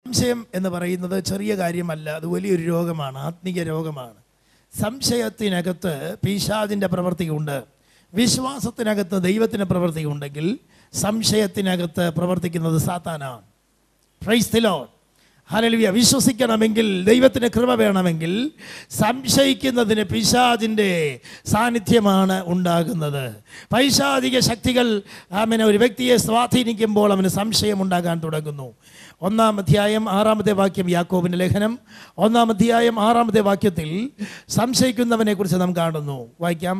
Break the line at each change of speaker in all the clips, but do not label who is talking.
സംശയം എന്ന് പറയുന്നത് ചെറിയ കാര്യമല്ല അത് വലിയൊരു രോഗമാണ് ആത്മീയ രോഗമാണ് സംശയത്തിനകത്ത് പീശാദിൻ്റെ പ്രവൃത്തിയുണ്ട് വിശ്വാസത്തിനകത്ത് ദൈവത്തിൻ്റെ പ്രവൃത്തിയുണ്ടെങ്കിൽ സംശയത്തിനകത്ത് പ്രവർത്തിക്കുന്നത് സാത്താനാണ് പ്രൈസ് ദി ലോർഡ് ഹല്ലേലൂയ വിശ്വസിക്കണമെങ്കിൽ ദൈവത്തിന് കൃപ വേണമെങ്കിൽ സംശയിക്കുന്നതിന് പിശാചിൻ്റെ സാന്നിധ്യമാണ് ഉണ്ടാകുന്നത് പൈശാചിക ശക്തികൾ അവനെ ഒരു വ്യക്തിയെ സ്വാധീനിക്കുമ്പോൾ അവന് സംശയം ഉണ്ടാകാൻ തുടങ്ങുന്നു ഒന്നാം അധ്യായം ആറാമത്തെ വാക്യം യാക്കോബിൻ്റെ ലേഖനം ഒന്നാം അധ്യായം ആറാമത്തെ വാക്യത്തിൽ സംശയിക്കുന്നവനെ കുറിച്ച് നാം കാണുന്നു വായിക്കാം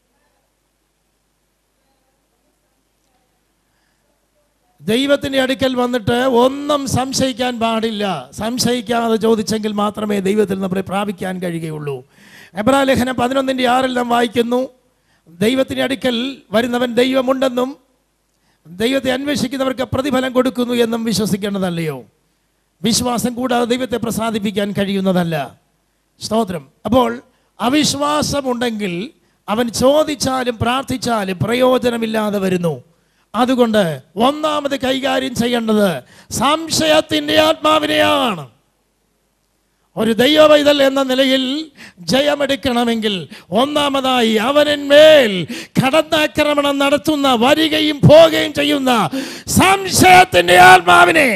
ദൈവത്തിൻ്റെ അടുക്കൽ വന്നിട്ട് ഒന്നും സംശയിക്കാൻ പാടില്ല സംശയിക്കാതെ ചോദിച്ചെങ്കിൽ മാത്രമേ ദൈവത്തിൽ നമ്മളെ പ്രാപിക്കാൻ കഴിയുകയുള്ളൂ എബ്രാ ലേഖനം പതിനൊന്നിൻ്റെ ആറിൽ നാം വായിക്കുന്നു ദൈവത്തിൻ്റെ അടുക്കൽ വരുന്നവൻ ദൈവമുണ്ടെന്നും ദൈവത്തെ അന്വേഷിക്കുന്നവർക്ക് പ്രതിഫലം കൊടുക്കുന്നു എന്നും വിശ്വസിക്കേണ്ടതല്ലയോ വിശ്വാസം കൂടാതെ ദൈവത്തെ പ്രസാദിപ്പിക്കാൻ കഴിയുന്നതല്ല സ്തോത്രം അപ്പോൾ അവിശ്വാസമുണ്ടെങ്കിൽ അവൻ ചോദിച്ചാലും പ്രാർത്ഥിച്ചാലും പ്രയോജനമില്ലാതെ വരുന്നു അതുകൊണ്ട് ഒന്നാമത് കൈകാര്യം ചെയ്യേണ്ടത് സംശയത്തിൻ്റെ ആത്മാവിനെയാണ് ഒരു ദൈവവൈതൽ എന്ന നിലയിൽ ജയമെടുക്കണമെങ്കിൽ ഒന്നാമതായി അവനന്മേൽ കടന്നാക്രമണം നടത്തുന്ന വരികയും പോവുകയും ചെയ്യുന്ന സംശയത്തിൻ്റെ ആത്മാവിനെ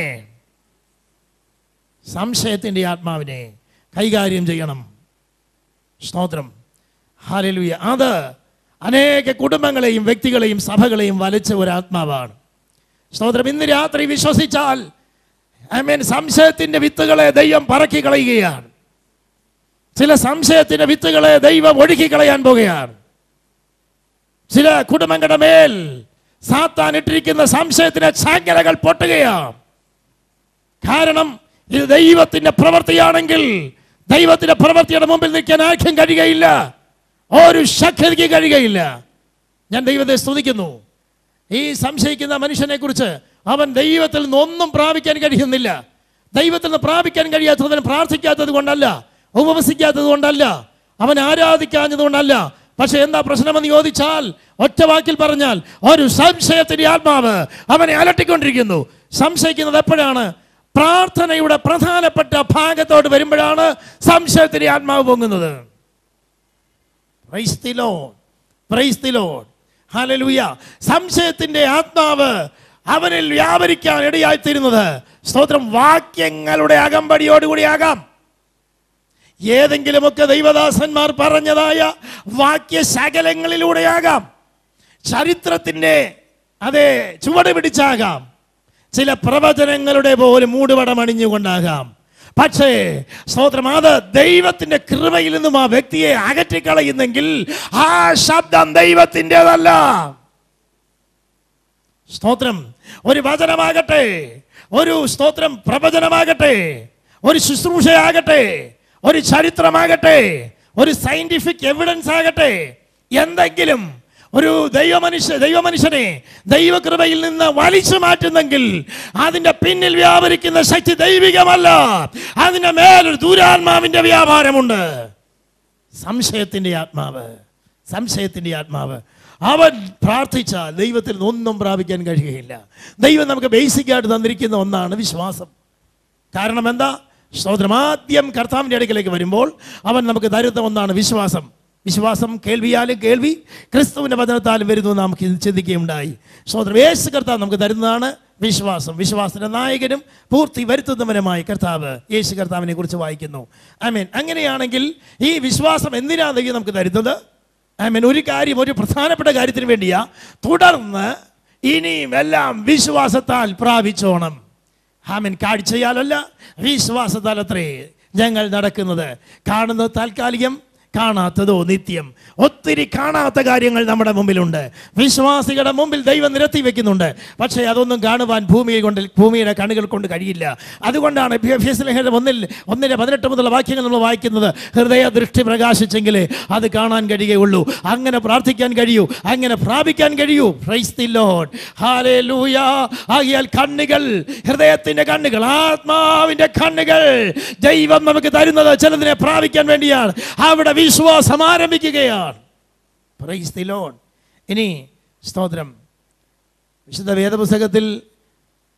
സംശയത്തിൻ്റെ ആത്മാവിനെ കൈകാര്യം ചെയ്യണം സ്തോത്രം ഹാലലുയ അത് അനേക കുടുംബങ്ങളെയും വ്യക്തികളെയും സഭകളെയും വലച്ച ഒരു ആത്മാവാണ് സ്തോത്രം ഇന്ന് രാത്രി വിശ്വസിച്ചാൽ ഐ മീൻ സംശയത്തിൻ്റെ വിത്തുകളെ ദൈവം പറക്കി കളയുകയാണ് ചില സംശയത്തിൻ്റെ വിത്തുകളെ ദൈവം ഒഴുക്കി കളയാൻ പോകുകയാണ് ചില കുടുംബങ്ങളുടെ മേൽ സാത്താൻ ഇട്ടിരിക്കുന്ന സംശയത്തിന്റെ ചാങ്കലകൾ പൊട്ടുകയാണ് കാരണം ഇത് ദൈവത്തിന്റെ പ്രവൃത്തിയാണെങ്കിൽ ദൈവത്തിന്റെ പ്രവൃത്തിയുടെ മുമ്പിൽ നിൽക്കാൻ ആർക്കും കഴിയുകയില്ല ഒരു ശക്തിക്ക് കഴിയുകയില്ല ഞാൻ ദൈവത്തെ സ്തുതിക്കുന്നു ഈ സംശയിക്കുന്ന മനുഷ്യനെ കുറിച്ച് അവൻ ദൈവത്തിൽ നിന്നൊന്നും പ്രാപിക്കാൻ കഴിയുന്നില്ല ദൈവത്തിൽ നിന്ന് പ്രാപിക്കാൻ കഴിയാത്തതിന് പ്രാർത്ഥിക്കാത്തത് കൊണ്ടല്ല ഉപവസിക്കാത്തത് കൊണ്ടല്ല അവൻ ആരാധിക്കാഞ്ഞത് കൊണ്ടല്ല പക്ഷെ എന്താ പ്രശ്നമെന്ന് ചോദിച്ചാൽ ഒറ്റ വാക്കിൽ പറഞ്ഞാൽ ഒരു സംശയത്തിന്റെ ആത്മാവ് അവനെ അലട്ടിക്കൊണ്ടിരിക്കുന്നു സംശയിക്കുന്നത് എപ്പോഴാണ് പ്രാർത്ഥനയുടെ പ്രധാനപ്പെട്ട ഭാഗത്തോട്ട് വരുമ്പോഴാണ് സംശയത്തിന്റെ ആത്മാവ് പൊങ്ങുന്നത് Praise the Lord. Praise the Lord. Hallelujah. സംശയത്തിന്റെ ആത്മാവ് അവനിൽ വ്യാപരിക്കാൻ ഇടയായിത്തീരുന്നത് സ്തോത്രം വാക്യങ്ങളുടെ അകമ്പടിയോടുകൂടിയാകാം ഏതെങ്കിലുമൊക്കെ ദൈവദാസന്മാർ പറഞ്ഞതായ വാക്യശകലങ്ങളിലൂടെയാകാം ചരിത്രത്തിൻ്റെ അതെ ചുവട് പിടിച്ചാകാം ചില പ്രവചനങ്ങളുടെ പോലും മൂടുപടം അണിഞ്ഞുകൊണ്ടാകാം പക്ഷേ സ്തോത്രം അത് ദൈവത്തിന്റെ കൃപയിൽ നിന്നും ആ വ്യക്തിയെ അകറ്റിക്കളയുന്നെങ്കിൽ ആ ശബ്ദം ദൈവത്തിൻ്റെതല്ല സ്തോത്രം ഒരു വചനമാകട്ടെ ഒരു സ്തോത്രം പ്രവചനമാകട്ടെ ഒരു ശുശ്രൂഷയാകട്ടെ ഒരു ചരിത്രമാകട്ടെ ഒരു സയന്റിഫിക് എവിഡൻസ് ആകട്ടെ എന്തെങ്കിലും ഒരു ദൈവമനുഷ്യ ദൈവമനുഷ്യനെ ദൈവകൃപയിൽ നിന്ന് വലിച്ചു മാറ്റുന്നെങ്കിൽ അതിന്റെ പിന്നിൽ വ്യാപരിക്കുന്ന ശക്തി ദൈവികമല്ല അതിന്റെ മേലൊരു ദൂരാത്മാവിന്റെ വ്യാപാരമുണ്ട് സംശയത്തിന്റെ ആത്മാവ് സംശയത്തിന്റെ ആത്മാവ് അവൻ പ്രാർത്ഥിച്ചാൽ ദൈവത്തിൽ നിന്ന് ഒന്നും പ്രാപിക്കാൻ കഴിയുകയില്ല ദൈവം നമുക്ക് ബേസിക് ആയിട്ട് തന്നിരിക്കുന്ന ഒന്നാണ് വിശ്വാസം കാരണം എന്താ സ്തോത്രം ആദ്യം കർത്താവിൻ്റെ അടുക്കലേക്ക് വരുമ്പോൾ അവൻ നമുക്ക് തരുന്ന ഒന്നാണ് വിശ്വാസം വിശ്വാസം കേൾവിയാലും കേൾവി ക്രിസ്തുവിൻ്റെ വചനത്താലും വരുന്നു എന്ന് നമുക്ക് ചിന്തിക്കുകയുണ്ടായി സ്തോത്രം യേശു കർത്താവ് നമുക്ക് തരുന്നതാണ് വിശ്വാസം വിശ്വാസത്തിന്റെ നായകനും പൂർത്തി വരുത്തുന്നവനുമായി കർത്താവ് യേശു കർത്താവിനെ കുറിച്ച് വായിക്കുന്നു ഐ മീൻ അങ്ങനെയാണെങ്കിൽ ഈ വിശ്വാസം എന്തിനാണ് ദൈവം നമുക്ക് തരുന്നത് ഐ മീൻ ഒരു കാര്യം ഒരു പ്രധാനപ്പെട്ട കാര്യത്തിന് വേണ്ടിയാ തുടർന്ന് ഇനിയും എല്ലാം വിശ്വാസത്താൽ പ്രാപിച്ചോണം ഹാമൻ കാഴ്ചയാലല്ല വിശ്വാസത്താൽ അത്രേ ഞങ്ങൾ നടക്കുന്നത് കാണുന്നത് താൽക്കാലികം കാണാത്തതോ നിത്യം ഒത്തിരി കാണാത്ത കാര്യങ്ങൾ നമ്മുടെ മുമ്പിലുണ്ട് വിശ്വാസികളുടെ മുമ്പിൽ ദൈവം നിരത്തി വെക്കുന്നുണ്ട് പക്ഷേ അതൊന്നും കാണുവാൻ ഭൂമിയെ കൊണ്ട് ഭൂമിയുടെ കണ്ണുകൾ കൊണ്ട് കഴിയില്ല അതുകൊണ്ടാണ് എഫേസ്യ ലേഖനം ഒന്നിൽ ഒന്നിലെ പതിനെട്ട് മുതലുള്ള വാക്യങ്ങൾ നമ്മൾ വായിക്കുന്നത് ഹൃദയ ദൃഷ്ടി പ്രകാശിച്ചെങ്കിലേ അത് കാണാൻ കഴിയുകയുള്ളൂ അങ്ങനെ പ്രാർത്ഥിക്കാൻ കഴിയൂ അങ്ങനെ പ്രാപിക്കാൻ കഴിയൂ പ്രൈസ് ദി ലോർഡ് ഹാലേലൂയ ആകിയാൽ കണ്ണുകൾ ഹൃദയത്തിന്റെ കണ്ണുകൾ ആത്മാവിന്റെ കണ്ണുകൾ ദൈവം നമുക്ക് തരുന്നത് ചിലതിനെ പ്രാപിക്കാൻ വേണ്ടിയാണ് അവിടെ വിശ്വാസം ആരംഭിക്കുകയാണ് പ്രൈസ് ദി ലോർഡ് ഇനി സ്തോത്രം വിശുദ്ധ വേദപുസ്തകത്തിൽ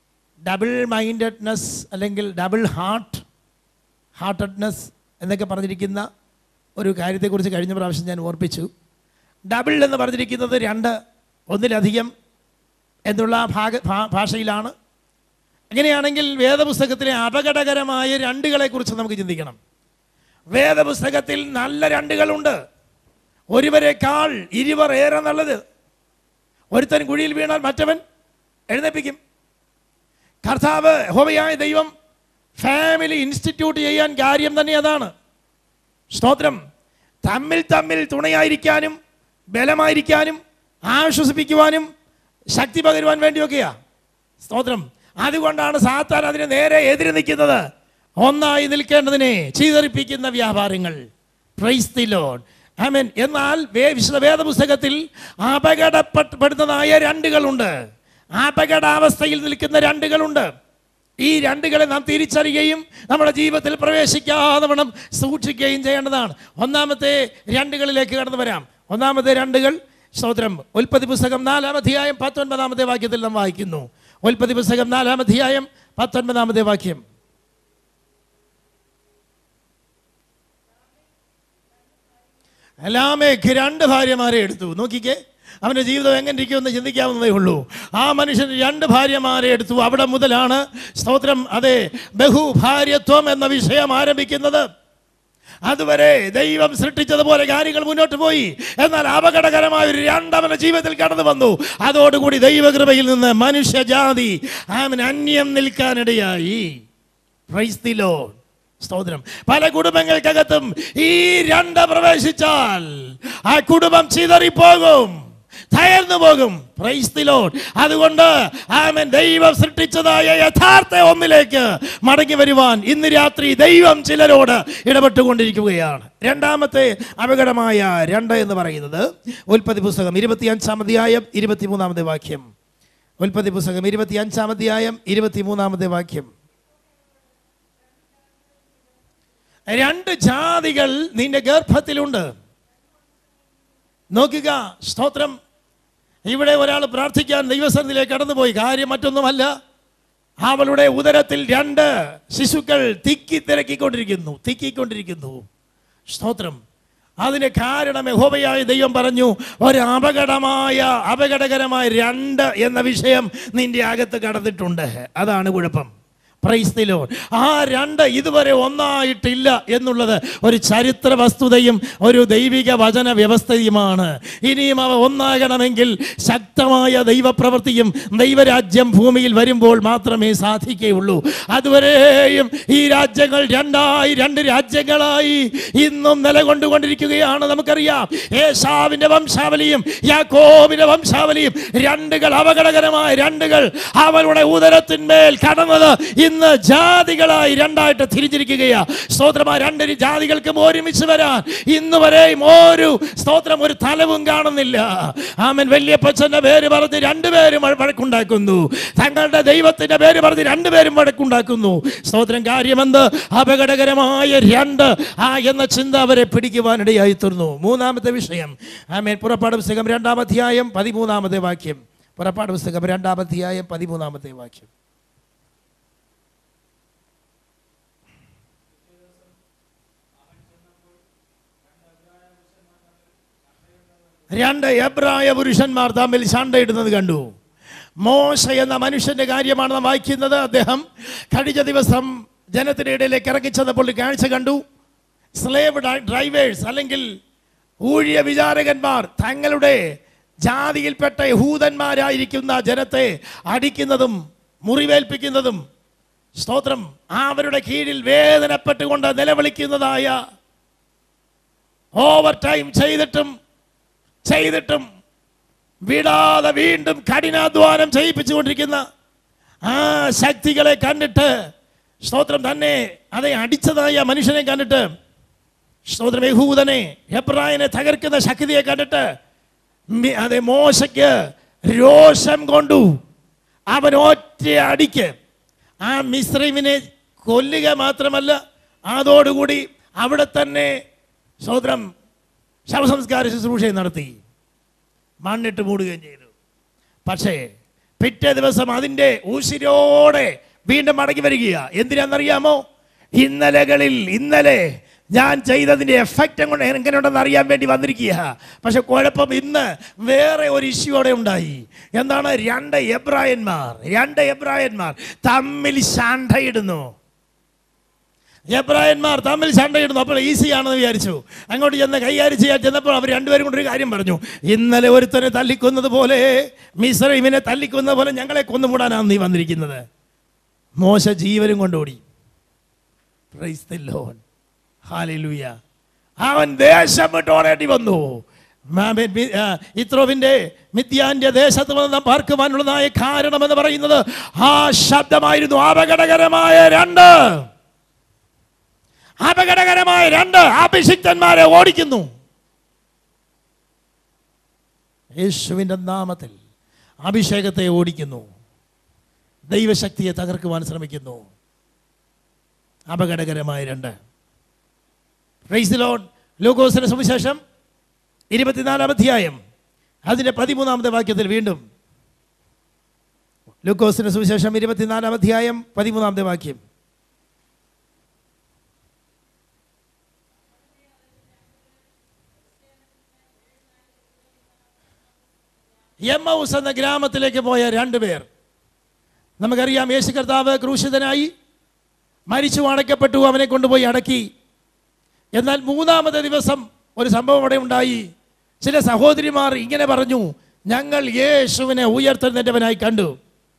ഡബിൾ മൈൻഡഡ്നെസ് അല്ലെങ്കിൽ ഡബിൾ ഹാർട്ട് ഹാർട്ടഡ്നെസ് എന്നൊക്കെ പറഞ്ഞിരിക്കുന്ന ഒരു കാര്യത്തെക്കുറിച്ച് കഴിഞ്ഞ പ്രാവശ്യം ഞാൻ ഓർപ്പിച്ചു ഡബിൾ എന്ന് പറഞ്ഞിരിക്കുന്നത് രണ്ട് ഒന്നിലധികം എന്നുള്ള ഭാഗ ഭാ- ഭാഷയിലാണ് അങ്ങനെയാണെങ്കിൽ വേദപുസ്തകത്തിലെ അപകടകരമായ രണ്ടുകളെക്കുറിച്ച് നമുക്ക് ചിന്തിക്കണം വേദപുസ്തകത്തിൽ നല്ല രണ്ടുകളുണ്ട് ഒരുവരെക്കാൾ ഇരുവർ ഏറെ നല്ലത് ഒരുത്തൻ കുഴിയിൽ വീണാൽ മറ്റവൻ എഴുന്നേപ്പിക്കും കർത്താവ് ഹോമയായ ദൈവം ഫാമിലി ഇൻസ്റ്റിറ്റ്യൂട്ട് ചെയ്യാൻ കാര്യം തന്നെ അതാണ് സ്തോത്രം തമ്മിൽ തമ്മിൽ തുണയായിരിക്കാനും ബലമായിരിക്കാനും ആശ്വസിപ്പിക്കുവാനും ശക്തി പകരുവാൻ വേണ്ടിയൊക്കെയാ സ്തോത്രം അതുകൊണ്ടാണ് സാത്താൻ അതിന് നേരെ എതിര് നിൽക്കുന്നത് ഒന്നായി നിൽക്കേണ്ടതിനെ ചീതറിപ്പിക്കുന്ന വ്യാപാരങ്ങൾ പ്രൈസ് ദി ലോഡ് ആമേൻ എന്നാൽ വേ- വിശുദ്ധ വേദപുസ്തകത്തിൽ അപകടപ്പെടുന്നതായ രണ്ടുകളുണ്ട് അപകടാവസ്ഥയിൽ നിൽക്കുന്ന രണ്ടുകളുണ്ട് ഈ രണ്ടുകളെ നാം തിരിച്ചറിയുകയും നമ്മുടെ ജീവിതത്തിൽ പ്രവേശിക്കാതെ വണ്ണം സൂക്ഷിക്കുകയും ചെയ്യേണ്ടതാണ് ഒന്നാമത്തെ രണ്ടുകളിലേക്ക് കടന്നു വരാം ഒന്നാമത്തെ രണ്ടുകൾ സ്തോത്രം ഉൽപ്പത്തി പുസ്തകം നാലാം അധ്യായം പത്തൊൻപതാമത്തെ വാക്യത്തിൽ നാം വായിക്കുന്നു ഉൽപ്പത്തി പുസ്തകം നാലാം അധ്യായം പത്തൊൻപതാമത്തെ വാക്യം ലാമേക്ക് രണ്ട് ഭാര്യമാരെ എടുത്തു നോക്കിക്കേ അവൻ്റെ ജീവിതം എങ്ങനെ ഇരിക്കുമെന്ന് ചിന്തിക്കാവുന്നതേ ഉള്ളൂ ആ മനുഷ്യൻ രണ്ട് ഭാര്യമാരെ എടുത്തു അവിടെ മുതലാണ് സ്തോത്രം അതെ ബഹുഭാര്യത്വം എന്ന വിഷയം ആരംഭിക്കുന്നത് അതുവരെ ദൈവം സൃഷ്ടിച്ചതുപോലെ കാര്യങ്ങൾ മുന്നോട്ട് പോയി എന്നാൽ അപകടകരമായ ഒരു രണ്ടവന്റെ ജീവിതത്തിൽ കടന്നു വന്നു അതോടുകൂടി ദൈവകൃപയിൽ നിന്ന് മനുഷ്യജാതി അവൻ അന്യം നിൽക്കാനിടയായി Praise the Lord. സ്തോത്രം പല കുടുംബങ്ങൾക്കകത്തും ഈ രണ്ട് പ്രവേശിച്ചാൽ ആ കുടുംബം ചിതറിപ്പോകും തകർന്നു പോകും പ്രൈസ് ദി ലോർഡ് അതുകൊണ്ട് ആമൻ ദൈവം സൃഷ്ടിച്ചതായ യഥാർത്ഥ ഒന്നിലേക്ക് മടങ്ങി വരുവാൻ ഇന്ന് രാത്രി ദൈവം ചിലരോട് ഇടപെട്ടുകൊണ്ടിരിക്കുകയാണ് രണ്ടാമത്തെ അപകടമായ രണ്ട് എന്ന് പറയുന്നത് ഉൽപ്പത്തി പുസ്തകം ഇരുപത്തിയഞ്ചാം അധ്യായം ഇരുപത്തിമൂന്നാമത്തെ വാക്യം ഉൽപ്പത്തി പുസ്തകം ഇരുപത്തിയഞ്ചാം അധ്യായം ഇരുപത്തിമൂന്നാമത്തെ വാക്യം രണ്ട് ജാതികൾ നിന്റെ ഗർഭത്തിലുണ്ട് നോക്കുക സ്തോത്രം ഇവിടെ ഒരാൾ പ്രാർത്ഥിക്കാൻ ദൈവസന്നിധിയിലേക്ക് കടന്നുപോയി കാര്യം മറ്റൊന്നുമല്ല അവളുടെ ഉദരത്തിൽ രണ്ട് ശിശുക്കൾ തിക്കി തിരക്കിക്കൊണ്ടിരിക്കുന്നു തിക്കിക്കൊണ്ടിരിക്കുന്നു സ്തോത്രം അതിന് കാരണം യഹോവയായ ദൈവം പറഞ്ഞു ഒരു അപകടമായ അപകടകരമായ രണ്ട് എന്ന വിഷയം നിന്റെ അകത്ത് കടന്നിട്ടുണ്ട് അതാണ് കുഴപ്പം പ്രൈസ് ദി ലോർഡ് ആ രണ്ട് ഇതുവരെ ഒന്നായിട്ടില്ല എന്നുള്ളത് ഒരു ചരിത്ര വസ്തുതയും ഒരു ദൈവിക വചന വ്യവസ്ഥയുമാണ് ഇനിയും അവ ഒന്നാകണമെങ്കിൽ ശക്തമായ ദൈവപ്രവൃത്തിയും ദൈവരാജ്യം ഭൂമിയിൽ വരുമ്പോൾ മാത്രമേ സാധിക്കുകയുള്ളൂ അതുവരെയും ഈ രാജ്യങ്ങൾ രണ്ടായി രണ്ട് രാജ്യങ്ങളായി ഇന്നും നിലകൊണ്ടുകൊണ്ടിരിക്കുകയാണ് നമുക്കറിയാം ഏശാവിന്റെ വംശാവലിയും യാക്കോബിന്റെ വംശാവലിയും രണ്ടുകൾ അപകടകരമായ രണ്ടുകൾ അവരുടെ ഉദരത്തിന്മേൽ കടന്നത് ഇന്ന് ജാതികളായി രണ്ടായിട്ട് തിരിഞ്ഞിരിക്കുകയാ സ്തോത്രം ആ രണ്ട് ജാതികൾക്കും ഒരുമിച്ച് വരാൻ ഇന്ന് വരെയും ഒരു സ്തോത്രം ഒരു തലവും കാണുന്നില്ല ആമൻ വലിയപ്പച്ചന്റെ പേര് പറഞ്ഞ് രണ്ടുപേരും വഴ- വഴക്കുണ്ടാക്കുന്നു തങ്ങളുടെ ദൈവത്തിന്റെ പേര് പറഞ്ഞ് രണ്ടുപേരും വഴക്കുണ്ടാക്കുന്നു സ്തോത്രം കാര്യമെന്ത് അപകടകരമായ രണ്ട് ആ എന്ന ചിന്ത അവരെ പിടിക്കുവാനിടയായി തീർന്നു മൂന്നാമത്തെ വിഷയം ആമേൻ പുറപ്പാട് പുസ്തകം രണ്ടാം അധ്യായം പതിമൂന്നാമത്തെ വാക്യം പുറപ്പാട് പുസ്തകം രണ്ടാം അധ്യായം പതിമൂന്നാമത്തെ വാക്യം രണ്ട് എബ്രായ പുരുഷന്മാർ തമ്മിൽ ശണ്ടയിടുന്നത് കണ്ടു മോശ എന്ന മനുഷ്യന്റെ കാര്യമാണ് നാം വായിക്കുന്നത് അദ്ദേഹം കഴിഞ്ഞ ദിവസം ജനത്തിന്റെ ഇടയിലേക്ക് ഇറങ്ങിച്ചെന്നപ്പോൾ ഒരു കാഴ്ച കണ്ടു സ്ലേവ് ഡ്രൈവേഴ്സ് അല്ലെങ്കിൽ ഊഴിയ വിചാരകന്മാർ തങ്ങളുടെ ജാതിയിൽപ്പെട്ട യഹൂദന്മാരായിരിക്കുന്ന ജനത്തെ അടിക്കുന്നതും മുറിവേൽപ്പിക്കുന്നതും സ്തോത്രം അവരുടെ കീഴിൽ വേദനപ്പെട്ടുകൊണ്ട് നിലവിളിക്കുന്നതായ ഓവർ ടൈം ചെയ്തിട്ടും ചെയ്തിട്ടും വിടാതെ വീണ്ടും കഠിനാധ്വാനം ചെയ്യിപ്പിച്ചുകൊണ്ടിരിക്കുന്ന ആ ശക്തികളെ കണ്ടിട്ട് സ്തോത്രം തന്നെ അതെ അടിച്ചതായ മനുഷ്യനെ കണ്ടിട്ട് സ്തോത്രം യഹൂദനെ ഹെബ്രായനെ തകർക്കുന്ന ശക്തിയെ കണ്ടിട്ട് മി- അതെ മോശയ്ക്ക് രോഷം കൊണ്ടു അവൻ ഒറ്റ അടിക്ക് ആ മിശ്രീമിനെ കൊല്ലുക മാത്രമല്ല അതോടുകൂടി അവിടെ തന്നെ സ്തോത്രം ശവസംസ്കാര ശുശ്രൂഷയും നടത്തി മണ്ണിട്ട് മൂടുകയും ചെയ്തു പക്ഷേ പിറ്റേ ദിവസം അതിൻ്റെ ഉശിരോടെ വീണ്ടും മടങ്ങി വരിക എന്തിനാണെന്നറിയാമോ ഇന്നലകളിൽ ഇന്നലെ ഞാൻ ചെയ്തതിൻ്റെ എഫക്റ്റ് കൊണ്ട് എങ്ങനെയുണ്ടെന്ന് അറിയാൻ വേണ്ടി വന്നിരിക്കുക പക്ഷെ കുഴപ്പം ഇന്ന് വേറെ ഒരു ഇഷ്യൂടെ ഉണ്ടായി എന്താണ് രണ്ട് എബ്രായന്മാർ രണ്ട് എബ്രായന്മാർ തമ്മിൽ ശാണ്ടയിടുന്നു എബ്രായന്മാർ തമ്മിൽ ശണ്ടയിടുന്നു അപ്പോൾ ഈസി ആണെന്ന് വിചാരിച്ചു അങ്ങോട്ട് ചെന്ന് കൈകാര്യം ചെയ്യാൻ ചെന്നപ്പോൾ അവർ രണ്ടുപേരും കൊണ്ട് ഒരു കാര്യം പറഞ്ഞു ഇന്നലെ ഒരുത്തനെ തല്ലിക്കൊന്നത് പോലെ മിശ്രമിനെ തല്ലിക്കൊന്നത് പോലെ ഞങ്ങളെ കൊന്നുമൂടാനാണ് നീ വന്നിരിക്കുന്നത് മോശ ജീവനും കൊണ്ടോടി Praise the Lord. Hallelujah. അവൻ ദേശം വിട്ട് ഓടേണ്ടി വന്നു മാമൻ മി- ആ, ഇത്രോവിന്റെ മിഥ്യാന്റെ ദേശത്ത് വന്ന് പാർക്കുവാനുള്ളതായ കാരണം എന്ന് പറയുന്നത് ആ ശബ്ദമായിരുന്നു അപകടകരമായ രണ്ട് അപകടകരമായ രണ്ട് അഭിഷിക്തന്മാരെ ഓടിക്കുന്നു യേശുവിൻ്റെ നാമത്തിൽ അഭിഷേകത്തെ ഓടിക്കുന്നു ദൈവശക്തിയെ തകർക്കുവാൻ ശ്രമിക്കുന്നു അപകടകരമായ രണ്ട് പ്രൈസ് ലോൺ ലൂക്കോസിന്റെ സുവിശേഷം ഇരുപത്തിനാലാം അധ്യായം അതിൻ്റെ പതിമൂന്നാമത്തെ വാക്യത്തിൽ വീണ്ടും ലൂക്കോസിന്റെ സുവിശേഷം ഇരുപത്തിനാലാം അധ്യായം പതിമൂന്നാമത്തെ വാക്യം എമ്മൗസ് എന്ന ഗ്രാമത്തിലേക്ക് പോയ രണ്ടുപേർ നമുക്കറിയാം യേശു കർത്താവ് ക്രൂശിതനായി മരിച്ചു അടയ്ക്കപ്പെട്ടു അവനെ കൊണ്ടുപോയി അടക്കി എന്നാൽ മൂന്നാമത്തെ ദിവസം ഒരു സംഭവം അവിടെ ഉണ്ടായി ചില സഹോദരിമാർ ഇങ്ങനെ പറഞ്ഞു ഞങ്ങൾ യേശുവിനെ ഉയർത്തെഴുന്നേറ്റവനായി കണ്ടു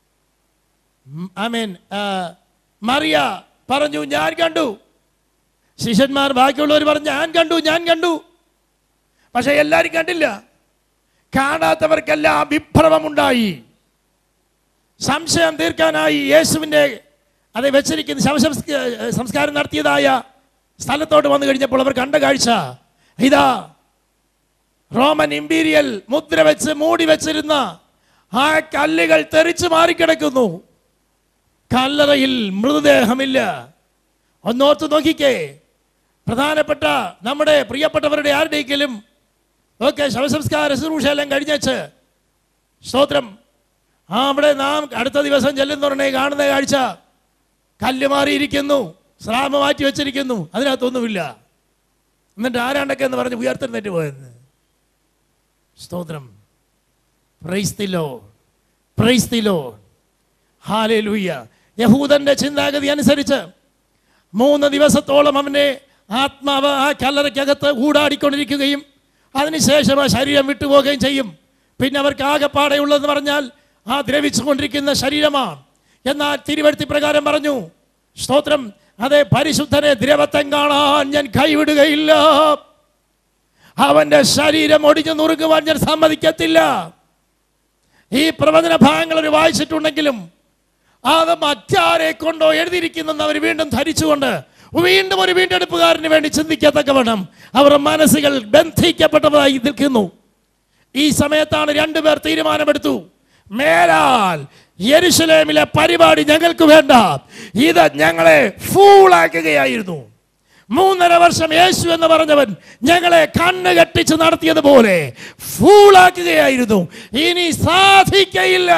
ആമേൻ മറിയ പറഞ്ഞു ഞാൻ കണ്ടു ശിഷ്യന്മാർ ബാക്കിയുള്ളവർ പറഞ്ഞു ഞാൻ കണ്ടു ഞാൻ കണ്ടു പക്ഷെ എല്ലാവരും കണ്ടില്ല കാണാത്തവർക്കെല്ലാം വിഭ്രമമുണ്ടായി സംശയം തീർക്കാനായി യേശുവിൻ്റെ അത് വെച്ചിരിക്കുന്ന ശവസംസ്ക സംസ്കാരം നടത്തിയതായ സ്ഥലത്തോട്ട് വന്നു കഴിഞ്ഞപ്പോൾ അവർ കണ്ട കാഴ്ച ഇതാ റോമൻ ഇമ്പീരിയൽ മുദ്ര വെച്ച് മൂടി വെച്ചിരുന്ന ആ കല്ലുകൾ തെറിച്ചു മാറിക്കിടക്കുന്നു കല്ലറയിൽ മൃതദേഹമില്ല ഒന്നോർത്ത് നോക്കിക്കേ പ്രധാനപ്പെട്ട നമ്മുടെ പ്രിയപ്പെട്ടവരുടെ ആരുടെയെങ്കിലും ഓക്കെ ശവസംസ്കാര ശുശ്രൂഷ എല്ലാം കഴിഞ്ഞേച്ച് സ്തോത്രം ആ അവിടെ നാം അടുത്ത ദിവസം ചെല്ലുന്നുടനെ കാണുന്ന കാഴ്ച കല്ല് മാറിയിരിക്കുന്നു സ്രാമ മാറ്റി വെച്ചിരിക്കുന്നു അതിനകത്തൊന്നുമില്ല എന്നിട്ട് ആരാണ്ടൊക്കെ എന്ന് പറഞ്ഞ് ഉയർത്തെഴുന്നേറ്റ് പോയെന്ന് സ്തോത്രം പ്രൈസ്തിലോ പ്രൈസ്തിലോ ഹാലേലൂയ്യ യഹൂദന്റെ ചിന്താഗതി അനുസരിച്ച് മൂന്ന് ദിവസത്തോളം അവനെ ആത്മാവ് ആ കല്ലറയ്ക്കകത്ത് ഊടാടിക്കൊണ്ടിരിക്കുകയും അതിനുശേഷം ആ ശരീരം വിട്ടുപോവുകയും ചെയ്യും പിന്നെ അവർക്ക് ആകെപ്പാടെയുള്ളതെന്ന് പറഞ്ഞാൽ ആ ദ്രവിച്ചുകൊണ്ടിരിക്കുന്ന ശരീരമാണ് എന്നാൽ തിരുവഴുത്തി പ്രകാരം പറഞ്ഞു സ്തോത്രം അതെ പരിശുദ്ധനെ ദ്രവത്വം കാണാൻ ഞാൻ കൈവിടുകയില്ല അവന്റെ ശരീരം ഒടിഞ്ഞു നുറുക്കുവാൻ ഞാൻ സമ്മതിക്കത്തില്ല ഈ പ്രവചന ഭാഗങ്ങൾ അവർ വായിച്ചിട്ടുണ്ടെങ്കിലും അത് മറ്റാരെ കൊണ്ടോ എഴുതിയിരിക്കുന്നെന്ന് അവർ വീണ്ടും ധരിച്ചുകൊണ്ട് വീണ്ടും ഒരു വീണ്ടെടുപ്പുകാരന് വേണ്ടി ചിന്തിക്കത്തക്കവണ്ണം അവരുടെ മനസ്സുകൾ ബന്ധിക്കപ്പെട്ടതായി നിൽക്കുന്നു ഈ സമയത്താണ് രണ്ടുപേർ തീരുമാനമെടുത്തു മേലാൽ യെരുശലേമിലെ പരിപാടി ഞങ്ങൾക്ക് വേണ്ട ഇത് ഞങ്ങളെ ഫൂളാക്കുകയായിരുന്നു മൂന്നര വർഷം യേശു എന്ന് പറഞ്ഞവൻ ഞങ്ങളെ കണ്ണ് കെട്ടിച്ച് നടത്തിയതുപോലെ ഫൂളാക്കുകയായിരുന്നു ഇനി സാധിക്കയില്ല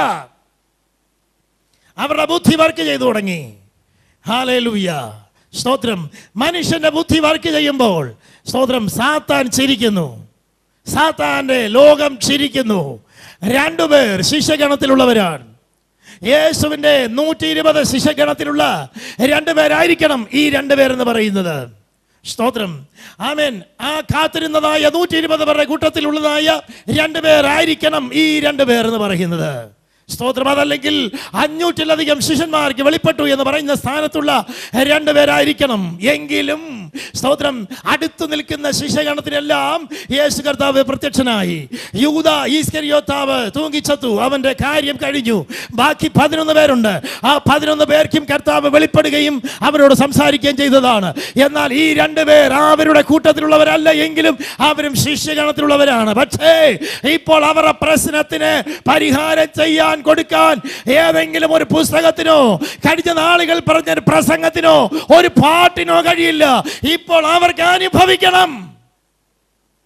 അവരുടെ ബുദ്ധി വർക്ക് ചെയ്തു തുടങ്ങി ഹാലേലൂയ സ്തോത്രം മനുഷ്യന്റെ ബുദ്ധി വർക്ക് ചെയ്യുമ്പോൾ സ്തോത്രം സാത്താൻ ചിരിക്കുന്നു സാത്താന്റെ ലോകം ചിരിക്കുന്നു രണ്ടുപേർ ശിഷ്യഗണത്തിലുള്ളവരാണ് യേശുവിന്റെ നൂറ്റി ഇരുപത് ശിഷ്യഗണത്തിലുള്ള രണ്ടുപേരായിരിക്കണം ഈ രണ്ടുപേരെന്ന് പറയുന്നത് സ്തോത്രം ആമേൻ ആ കാത്തിരുന്നതായ നൂറ്റി ഇരുപത് പേരുടെ കൂട്ടത്തിലുള്ളതായ രണ്ടുപേരായിരിക്കണം ഈ രണ്ടുപേർ എന്ന് പറയുന്നത് സ്തോത്രം അതല്ലെങ്കിൽ അഞ്ഞൂറ്റിലധികം ശിഷ്യന്മാർക്ക് വെളിപ്പെട്ടു എന്ന് പറയുന്ന സ്ഥാനത്തുള്ള രണ്ടുപേരായിരിക്കണം എങ്കിലും സ്തോത്രം അടുത്തു നിൽക്കുന്ന ശിഷ്യഗണത്തിനെല്ലാം യേശു കർത്താവ് പ്രത്യക്ഷനായി യൂത ഈസ്കരിയോത്താവ് തൂങ്ങിച്ചത്തു അവന്റെ കാര്യം കഴിഞ്ഞു ബാക്കി പതിനൊന്ന് പേരുണ്ട് ആ പതിനൊന്ന് പേർക്കും കർത്താവ് വെളിപ്പെടുകയും അവരോട് സംസാരിക്കുകയും ചെയ്തതാണ് എന്നാൽ ഈ രണ്ടുപേർ അവരുടെ കൂട്ടത്തിലുള്ളവരല്ല എങ്കിലും അവരും ശിഷ്യഗണത്തിലുള്ളവരാണ് പക്ഷേ ഇപ്പോൾ അവരുടെ പ്രശ്നത്തിന് പരിഹാരം ചെയ്യാൻ കൊടുക്കാൻ ഏതെങ്കിലും ഒരു പുസ്തകത്തിനോ കഴിഞ്ഞ നാളുകൾ പറഞ്ഞ ഒരു പ്രസംഗത്തിനോ ഒരു പാട്ടിനോ കഴിയില്ല ഇപ്പോൾ അവർക്ക് അനുഭവിക്കണം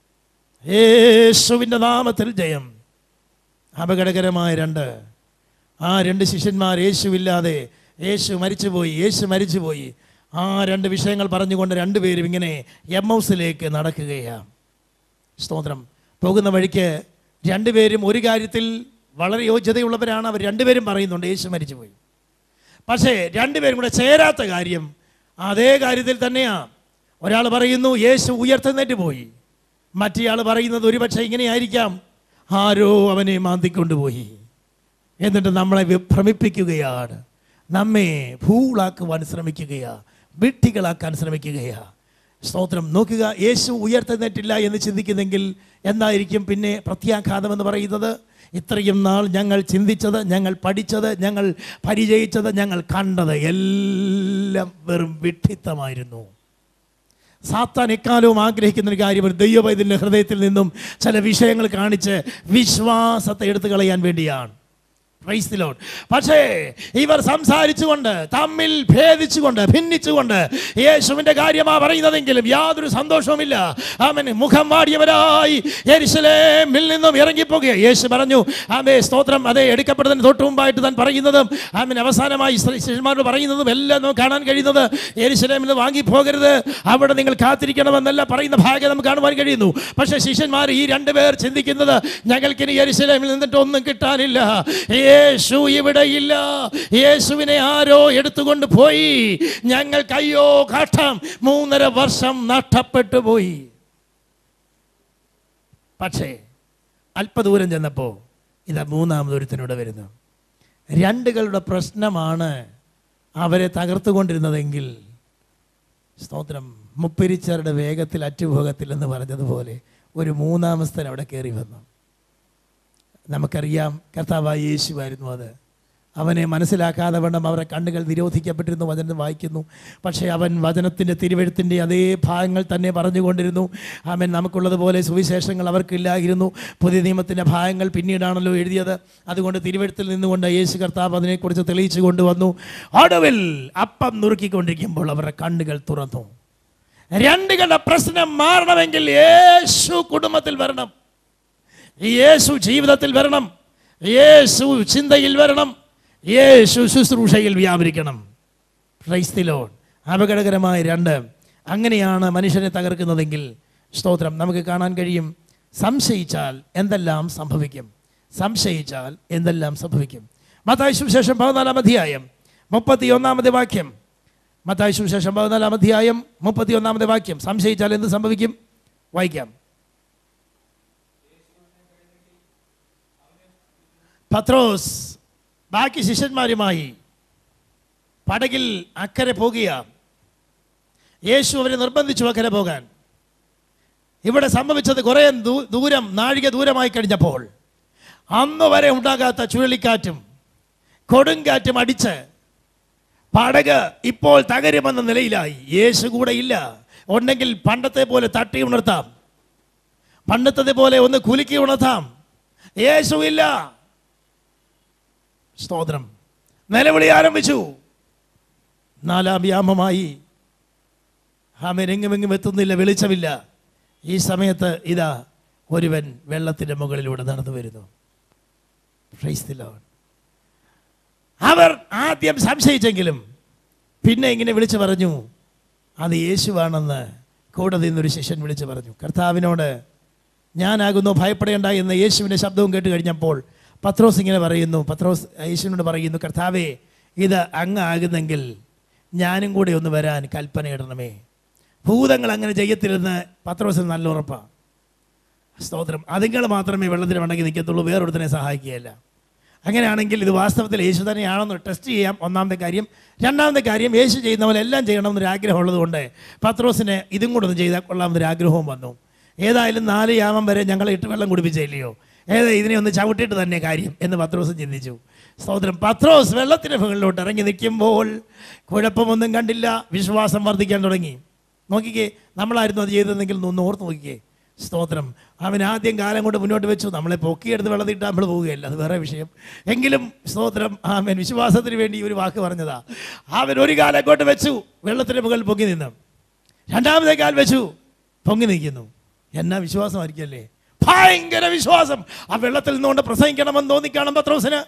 യേശുവിൻ്റെ നാമത്തിൽ ജയം അപകടകരമായ രണ്ട് ആ രണ്ട് ശിഷ്യന്മാർ യേശുവില്ലാതെ യേശു മരിച്ചുപോയി യേശു മരിച്ചുപോയി ആ രണ്ട് വിഷയങ്ങൾ പറഞ്ഞുകൊണ്ട് രണ്ടുപേരും ഇങ്ങനെ എം ഹൗസിലേക്ക് നടക്കുകയാണ് സ്തോത്രം പോകുന്ന വഴിക്ക് രണ്ടുപേരും ഒരു കാര്യത്തിൽ വളരെ യോഗ്യതയുള്ളവരാണ് അവർ രണ്ടുപേരും പറയുന്നുണ്ട് യേശു മരിച്ചുപോയി പക്ഷേ രണ്ടുപേരും കൂടെ ചേരാത്ത കാര്യം അതേ കാര്യത്തിൽ തന്നെയാണ് ഒരാൾ പറയുന്നു യേശു ഉയർത്തുന്നേറ്റ് പോയി മറ്റേയാൾ പറയുന്നത് ഒരുപക്ഷെ ഇങ്ങനെയായിരിക്കാം ആരോ അവനെ മാന്തിക്കൊണ്ടുപോയി എന്നിട്ട് നമ്മളെ വി- ഭ്രമിപ്പിക്കുകയാണ് നമ്മെ ഭൂളാക്കുവാൻ ശ്രമിക്കുകയാ വിഡ്ഢികളാക്കാൻ ശ്രമിക്കുകയാ സ്തോത്രം നോക്കുക യേശു ഉയർത്തെഴുന്നേറ്റില്ല എന്ന് ചിന്തിക്കുന്നെങ്കിൽ എന്തായിരിക്കും പിന്നെ പ്രത്യാഘാതം എന്ന് പറയുന്നത് ഇത്രയും നാൾ ഞങ്ങൾ ചിന്തിച്ചത് ഞങ്ങൾ പഠിച്ചത് ഞങ്ങൾ പരിചയിച്ചത് ഞങ്ങൾ കണ്ടത് എല്ലാം വെറും വിഡ്ഢിത്തമായിരുന്നു സാത്താൻ എക്കാലവും ആഗ്രഹിക്കുന്ന ഒരു കാര്യം ഒരു ദൈവവൈദ്യൻ്റെ ഹൃദയത്തിൽ നിന്നും ചില വിഷയങ്ങൾ കാണിച്ച് വിശ്വാസത്തെ എടുത്തു കളയാൻ വേണ്ടിയാണ് Praise the Lord. പക്ഷേ ഇവർ സംസാരിച്ചുകൊണ്ട് തമ്മിൽ ഭേദിച്ചുകൊണ്ട് ഭിന്നിച്ചുകൊണ്ട് യേശുവിന്റെ കാര്യമാ പറയുന്നതെങ്കിലും യാതൊരു സന്തോഷവുമില്ല അവൻ മുഖം വാടിയവരായി യെരുശലേമിൽ നിന്നും ഇറങ്ങിപ്പോകുക യേശു പറഞ്ഞു ആമേ സ്തോത്രം അതെ എടുക്കപ്പെടുന്നതിന് തൊട്ട് മുമ്പായിട്ട് താൻ പറയുന്നതും ആമൻ അവസാനമായി സ്ത്രീ- ശിഷ്യന്മാരോട് പറയുന്നതും എല്ലാം നമുക്ക് കാണാൻ കഴിയുന്നത് യെരുശലേമിൽ നിന്ന് വാങ്ങിപ്പോകരുത് അവിടെ നിങ്ങൾ കാത്തിരിക്കണമെന്നല്ല പറയുന്ന ഭാഗം നമുക്ക് കാണുവാൻ കഴിയുന്നു പക്ഷേ ശിഷ്യന്മാർ ഈ രണ്ടുപേർ ചിന്തിക്കുന്നത് ഞങ്ങൾക്കിനി യെരുശലേമിൽ നിന്നിട്ട് ഒന്നും കിട്ടാനില്ല യേശു ഇവിടെ ഇല്ല യേശുവിനെ ആരോ എടുത്തുകൊണ്ട് പോയി ഞങ്ങൾക്ക് അയ്യോ കഷ്ടം മൂന്നര വർഷം നഷ്ടപ്പെട്ടു പോയി പക്ഷേ അല്പദൂരം ചെന്നപ്പോൾ ഇതാ മൂന്നാമതൊരുത്തിനൂടെ വരുന്നു രണ്ടുകളുടെ പ്രശ്നമാണ് അവരെ തകർത്തുകൊണ്ടിരുന്നതെങ്കിൽ സ്തോത്രം മുപ്പിരിച്ചരുടെ വേഗത്തിൽ അറ്റുഭോഗത്തിൽ എന്ന് പറഞ്ഞതുപോലെ ഒരു മൂന്നാമസ്ഥൻ അവിടെ കയറി വന്നു നമുക്കറിയാം കർത്താവായ യേശുവായിരുന്നു അത് അവനെ മനസ്സിലാക്കാതെ വേണം അവരുടെ കണ്ണുകൾ നിരോധിക്കപ്പെട്ടിരുന്നു വചനം വായിക്കുന്നു പക്ഷേ അവൻ വചനത്തിൻ്റെ തിരുവഴുത്തിൻ്റെ അതേ ഭാഗങ്ങൾ തന്നെ പറഞ്ഞുകൊണ്ടിരുന്നു അവൻ നമുക്കുള്ളതുപോലെ സുവിശേഷങ്ങൾ അവർക്കില്ലായിരുന്നു പുതിയ നിയമത്തിൻ്റെ ഭാഗങ്ങൾ പിന്നീടാണല്ലോ എഴുതിയത് അതുകൊണ്ട് തിരുവഴുത്തിൽ നിന്നുകൊണ്ട് യേശു കർത്താവ് അതിനെക്കുറിച്ച് തെളിയിച്ചു കൊണ്ടുവന്നു ഒടുവിൽ അപ്പം നുറുക്കിക്കൊണ്ടിരിക്കുമ്പോൾ അവരുടെ കണ്ണുകൾ തുറന്നു രണ്ടുകളുടെ പ്രശ്നം മാറണമെങ്കിൽ യേശു കുടുംബത്തിൽ വരണം യേശു ജീവിതത്തിൽ വരണം യേശു ചിന്തയിൽ വരണം യേശു ശുശ്രൂഷയിൽ വ്യാപരിക്കണം ക്രൈസ്തിലോൺ അപകടകരമായ രണ്ട് അങ്ങനെയാണ് മനുഷ്യനെ തകർക്കുന്നതെങ്കിൽ സ്തോത്രം നമുക്ക് കാണാൻ കഴിയും സംശയിച്ചാൽ എന്തെല്ലാം സംഭവിക്കും സംശയിച്ചാൽ എന്തെല്ലാം സംഭവിക്കും മത്തായി സുവിശേഷം പതിനാലാം അധ്യായം മുപ്പത്തി ഒന്നാമത്തെ വാക്യം മത്തായി സുവിശേഷം പതിനാലാം അധ്യായം മുപ്പത്തി ഒന്നാമത്തെ വാക്യം സംശയിച്ചാൽ എന്ത് സംഭവിക്കും വായിക്കാം പത്രോസ് ബാക്കി ശിഷ്യന്മാരുമായി പടകിൽ അക്കരെ പോകുക യേശു അവരെ നിർബന്ധിച്ചു അക്കരെ പോകാൻ ഇവിടെ സംഭവിച്ചത് കുറേ ദൂ- ദൂരം നാഴിക ദൂരമായി കഴിഞ്ഞപ്പോൾ അന്ന് വരെ ഉണ്ടാകാത്ത ചുഴലിക്കാറ്റും കൊടുങ്കാറ്റും അടിച്ച് പടക് ഇപ്പോൾ തകരുമെന്ന നിലയിലായി യേശു കൂടെ ഇല്ല ഉണ്ടെങ്കിൽ പണ്ടത്തെ പോലെ തട്ടി ഉണർത്താം പണ്ടത്തെ പോലെ ഒന്ന് കുലുക്കി ഉണർത്താം യേശു ഇല്ല സ്തോത്രം നിലവിളി ആരംഭിച്ചു നാലാം വ്യാമമായി ആമേൻ എങ്ങുമെങ്ങും എത്തുന്നില്ല വെളിച്ചമില്ല ഈ സമയത്ത് ഇതാ ഒരുവൻ വെള്ളത്തിൻ്റെ മുകളിലൂടെ നടന്നു വരുന്നു Praise the Lord. അവർ ആദ്യം സംശയിച്ചെങ്കിലും പിന്നെ ഇങ്ങനെ വിളിച്ചു പറഞ്ഞു അത് യേശുവാണെന്ന് കൂടെ നിന്നൊരു ശിഷ്യൻ വിളിച്ചു പറഞ്ഞു കർത്താവിനോട് ഞാനാകുന്നു ഭയപ്പെടേണ്ട എന്ന് യേശുവിൻ്റെ ശബ്ദവും കേട്ട് കഴിഞ്ഞപ്പോൾ പത്രോസ് ഇങ്ങനെ പറയുന്നു പത്രോസ് യേശുവിനോട് പറയുന്നു കർത്താവേ ഇത് അങ്ങ് ആകുന്നെങ്കിൽ ഞാനും കൂടെ ഒന്ന് വരാൻ കൽപ്പനയിടണമേ ഭൂതങ്ങൾ അങ്ങനെ ചെയ്യത്തില്ലെന്ന് പത്രോസിന് നല്ല ഉറപ്പാണ് സ്തോത്രം അതുങ്ങൾ മാത്രമേ വെള്ളത്തിന് വേണമെങ്കിൽ നിൽക്കത്തുള്ളൂ വേറൊരുത്തനെ സഹായിക്കുകയല്ല അങ്ങനെയാണെങ്കിൽ ഇത് വാസ്തവത്തിൽ യേശു തന്നെയാണെന്ന് ടെസ്റ്റ് ചെയ്യാം ഒന്നാമത്തെ കാര്യം രണ്ടാമത്തെ കാര്യം യേശു ചെയ്യുന്ന പോലെ എല്ലാം ചെയ്യണമെന്നൊരു ആഗ്രഹം ഉള്ളതുകൊണ്ട് പത്രോസിന് ഇതും കൂടെ ഒന്ന് ചെയ്താൽ കൊള്ളാമെന്നൊരു ആഗ്രഹവും വന്നു ഏതായാലും നാല് യാമം വരെ ഞങ്ങളെ ഇട്ട് വെള്ളം കുടിപ്പിച്ചില്ലയോ ഏതാ ഇതിനെ ഒന്ന് ചവിട്ടിയിട്ട് തന്നെ കാര്യം എന്ന് പത്രോസ് ചിന്തിച്ചു സ്തോത്രം പത്രോസ് വെള്ളത്തിന് മുകളിലോട്ട് ഇറങ്ങി നിൽക്കുമ്പോൾ കുഴപ്പമൊന്നും കണ്ടില്ല വിശ്വാസം വർദ്ധിക്കാൻ തുടങ്ങി നോക്കിക്കേ നമ്മളായിരുന്നു അത് ചെയ്തതെങ്കിൽ ഒന്ന് ഓർത്ത് നോക്കിക്കേ സ്തോത്രം അവൻ ആദ്യം കാലം കൊണ്ട് മുന്നോട്ട് വെച്ചു നമ്മളെ പൊക്കിയെടുത്ത് വെള്ളത്തിട്ട് നമ്മൾ പോവുകയല്ല അത് വേറെ വിഷയം എങ്കിലും സ്തോത്രം അവൻ വിശ്വാസത്തിന് വേണ്ടി ഒരു വാക്ക് പറഞ്ഞതാ അവൻ ഒരു കാലം അങ്ങോട്ട് വെച്ചു വെള്ളത്തിന് മുകളിൽ പൊങ്ങി നിന്നു രണ്ടാമത്തെ കാൽ വെച്ചു പൊങ്ങി നിൽക്കുന്നു എന്നാ വിശ്വാസമായിരിക്കല്ലേ ഭയങ്കര വിശ്വാസം ആ വെള്ളത്തിൽ നിന്നുകൊണ്ട് പ്രസംഗിക്കണമെന്ന് തോന്നിക്കാണും പത്രോസിന്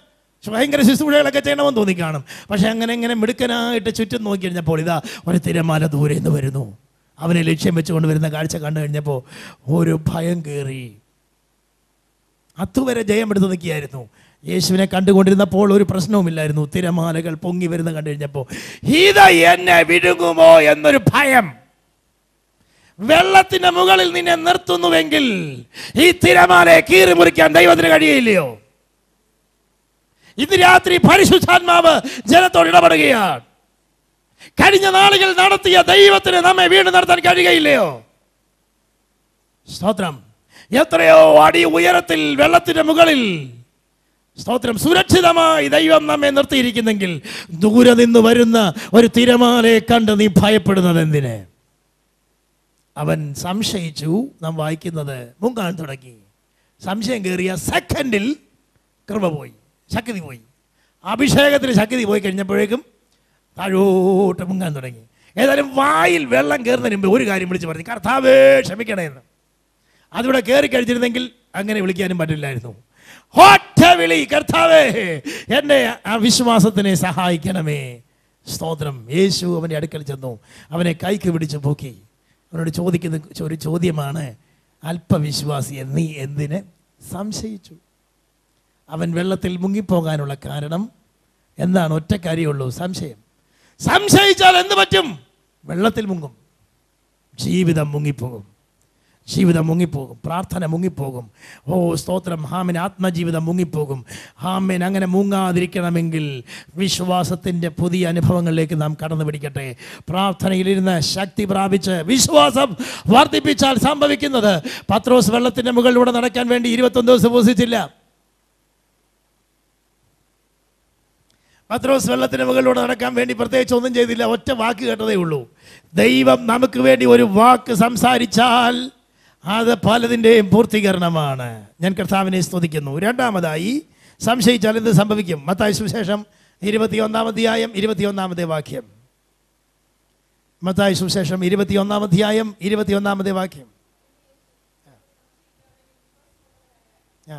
ഭയങ്കര ശുശ്രൂഷകളൊക്കെ ചെയ്യണമെന്ന് തോന്നി കാണും പക്ഷെ അങ്ങനെ ഇങ്ങനെ മിടുക്കനായിട്ട് ചുറ്റും നോക്കി കഴിഞ്ഞപ്പോൾ ഇതാ ഒരു തിരമാല ദൂരെ നിന്ന് വരുന്നു അവനെ ലക്ഷ്യം വെച്ചുകൊണ്ട് വരുന്ന കാഴ്ച കണ്ടു കഴിഞ്ഞപ്പോൾ ഒരു ഭയം കയറി അതുവരെ ജയം എടുത്ത് നിൽക്കുകയായിരുന്നു യേശുവിനെ കണ്ടുകൊണ്ടിരുന്നപ്പോൾ ഒരു പ്രശ്നവുമില്ലായിരുന്നു തിരമാലകൾ പൊങ്ങി വരുന്ന കണ്ടു കഴിഞ്ഞപ്പോൾ ഇത് എന്നെ വിഴുങ്ങുമോ എന്നൊരു ഭയം വെള്ളത്തിന്റെ മുകളിൽ നിന്നെ നിർത്തുന്നുവെങ്കിൽ ഈ തിരമാലയെ കീറി മുറിക്കാൻ ദൈവത്തിന് കഴിയില്ലയോ ഇത് രാത്രി പരിശുദ്ധാത്മാവ് ജനത്തോട് ഇടപെടുകയാണ് കഴിഞ്ഞ നാളുകൾ നടത്തിയ ദൈവത്തിന് നമ്മെ വീണ്ടും നടത്താൻ കഴിയുകയില്ലയോ സ്തോത്രം എത്രയോ അടി ഉയരത്തിൽ വെള്ളത്തിന്റെ മുകളിൽ സ്തോത്രം സുരക്ഷിതമായി ദൈവം നമ്മെ നിർത്തിയിരിക്കുന്നെങ്കിൽ ദൂരെ നിന്ന് വരുന്ന ഒരു തിരമാലയെ കണ്ട് നീ ഭയപ്പെടുന്നത് എന്തിന് അവൻ സംശയിച്ചു നാം വായിക്കുന്നത് മുങ്ങാൻ തുടങ്ങി സംശയം കയറിയ സെക്കൻഡിൽ കൃപ പോയി ശക്തി പോയി അഭിഷേകത്തിന് ശക്തി പോയി കഴിഞ്ഞപ്പോഴേക്കും താഴോട്ട് മുങ്ങാൻ തുടങ്ങി ഏതായാലും വായിൽ വെള്ളം കയറുന്നതിന് മുമ്പ് ഒരു കാര്യം വിളിച്ച് പറഞ്ഞു കർത്താവേ ക്ഷമിക്കണേ എന്ന് അതിവിടെ കയറി കഴിച്ചിരുന്നെങ്കിൽ അങ്ങനെ വിളിക്കാനും പറ്റില്ലായിരുന്നു ഒറ്റ വിളി കർത്താവേ എൻ്റെ ആ വിശ്വാസത്തിനെ സഹായിക്കണമേ സ്തോത്രം യേശു അവൻ്റെ അടുക്കൽ ചെന്നു അവനെ കൈക്ക് പിടിച്ച് പൊക്കി അവനോട് ചോദിക്കുന്ന ഒരു ചോദ്യമാണ് അല്പവിശ്വാസിയെ നീ എന്തിന് സംശയിച്ചു അവൻ വെള്ളത്തിൽ മുങ്ങിപ്പോകാനുള്ള കാരണം എന്താണ് ഒറ്റ കാര്യമുള്ളൂ സംശയം സംശയിച്ചാൽ എന്ത് പറ്റും വെള്ളത്തിൽ മുങ്ങും ജീവിതം മുങ്ങിപ്പോകും ജീവിതം മുങ്ങിപ്പോകും പ്രാർത്ഥന മുങ്ങിപ്പോകും ഓ സ്തോത്രം ഹാമിൻ ആത്മജീവിതം മുങ്ങിപ്പോകും ഹാമിൻ അങ്ങനെ മുങ്ങാതിരിക്കണമെങ്കിൽ വിശ്വാസത്തിൻ്റെ പുതിയ അനുഭവങ്ങളിലേക്ക് നാം കടന്നു പിടിക്കട്ടെ പ്രാർത്ഥനയിലിരുന്ന് ശക്തി പ്രാപിച്ച് വിശ്വാസം വർദ്ധിപ്പിച്ചാൽ സംഭവിക്കുന്നത് പത്രോസ് വെള്ളത്തിൻ്റെ മുകളിലൂടെ നടക്കാൻ വേണ്ടി ഇരുപത്തൊന്ന് ദിവസം ഉപസിച്ചില്ല പത്രോസ് വെള്ളത്തിന് മുകളിലൂടെ നടക്കാൻ വേണ്ടി പ്രത്യേകിച്ച് ഒന്നും ചെയ്തില്ല ഒറ്റ വാക്ക് കേട്ടതേ ഉള്ളൂ ദൈവം നമുക്ക് വേണ്ടി ഒരു വാക്ക് സംസാരിച്ചാൽ അത് പലതിൻ്റെയും പൂർത്തീകരണമാണ് ഞാൻ കർത്താവിനെ സ്തുതിക്കുന്നു രണ്ടാമതായി സംശയിച്ചാൽ എന്ത് സംഭവിക്കും മത്തായ സുവിശേഷം ഇരുപത്തിയൊന്നാം അധ്യായം ഇരുപത്തിയൊന്നാമത്തെ വാക്യം മത്തായ സുവിശേഷം ഇരുപത്തിയൊന്നാം അധ്യായം ഇരുപത്തിയൊന്നാമത്തെ വാക്യം ആ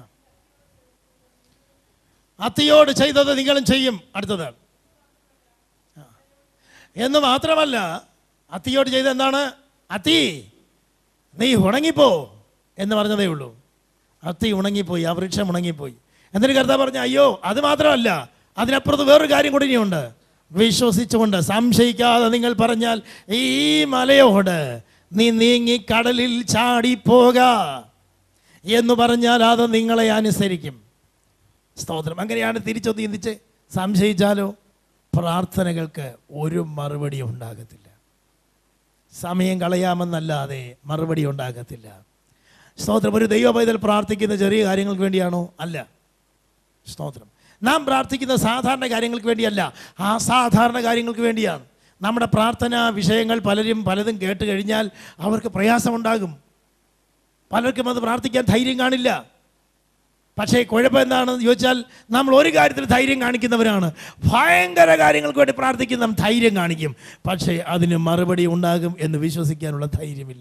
അത്തിയോട് ചെയ്തത് നിങ്ങളും ചെയ്യും അടുത്തത് ആ. എന്ന് മാത്രമല്ല അത്തിയോട് ചെയ്ത എന്താണ് അത്തി നീ ഉണങ്ങിപ്പോ എന്ന് പറഞ്ഞതേ ഉള്ളൂ അത്തി ഉണങ്ങിപ്പോയി ആ വൃക്ഷം ഉണങ്ങിപ്പോയി എന്നിട്ട് കർത്താവ് പറഞ്ഞു അയ്യോ അത് മാത്രമല്ല അതിനപ്പുറത്ത് വേറൊരു കാര്യം കൂടി ഇനിയുണ്ട് വിശ്വസിച്ചുകൊണ്ട് സംശയിക്കാതെ നിങ്ങൾ പറഞ്ഞാൽ ഈ മലയോട് നീ നീങ്ങി കടലിൽ ചാടിപ്പോക എന്ന് പറഞ്ഞാൽ അത് നിങ്ങളെ അനുസരിക്കും സ്തോത്രം അങ്ങനെയാണ് തിരിച്ചൊന്ന് ചിന്തിച്ച് സംശയിച്ചാലോ പ്രാർത്ഥനകൾക്ക് ഒരു മറുപടി ഉണ്ടാകത്തില്ല സമയം കളയാമെന്നല്ലാതെ മറുപടി ഉണ്ടാകത്തില്ല സ്തോത്രം ഒരു ദൈവ പൈതൽ പ്രാർത്ഥിക്കുന്ന ചെറിയ കാര്യങ്ങൾക്ക് വേണ്ടിയാണോ അല്ല സ്തോത്രം നാം പ്രാർത്ഥിക്കുന്ന സാധാരണ കാര്യങ്ങൾക്ക് വേണ്ടിയല്ല ആ സാധാരണ കാര്യങ്ങൾക്ക് വേണ്ടിയാണ് നമ്മുടെ പ്രാർത്ഥനാ വിഷയങ്ങൾ പലരും പലതും കേട്ട് കഴിഞ്ഞാൽ അവർക്ക് പ്രയാസമുണ്ടാകും പലർക്കും അത് പ്രാർത്ഥിക്കാൻ ധൈര്യം കാണില്ല പക്ഷേ കുഴപ്പം എന്താണെന്ന് ചോദിച്ചാൽ നമ്മൾ ഒരു കാര്യത്തിൽ ധൈര്യം കാണിക്കുന്നവരാണ് ഭയങ്കര കാര്യങ്ങൾക്ക് വേണ്ടി പ്രാർത്ഥിക്കുന്ന ധൈര്യം കാണിക്കും പക്ഷേ അതിന് മറുപടി ഉണ്ടാകും എന്ന് വിശ്വസിക്കാനുള്ള ധൈര്യമില്ല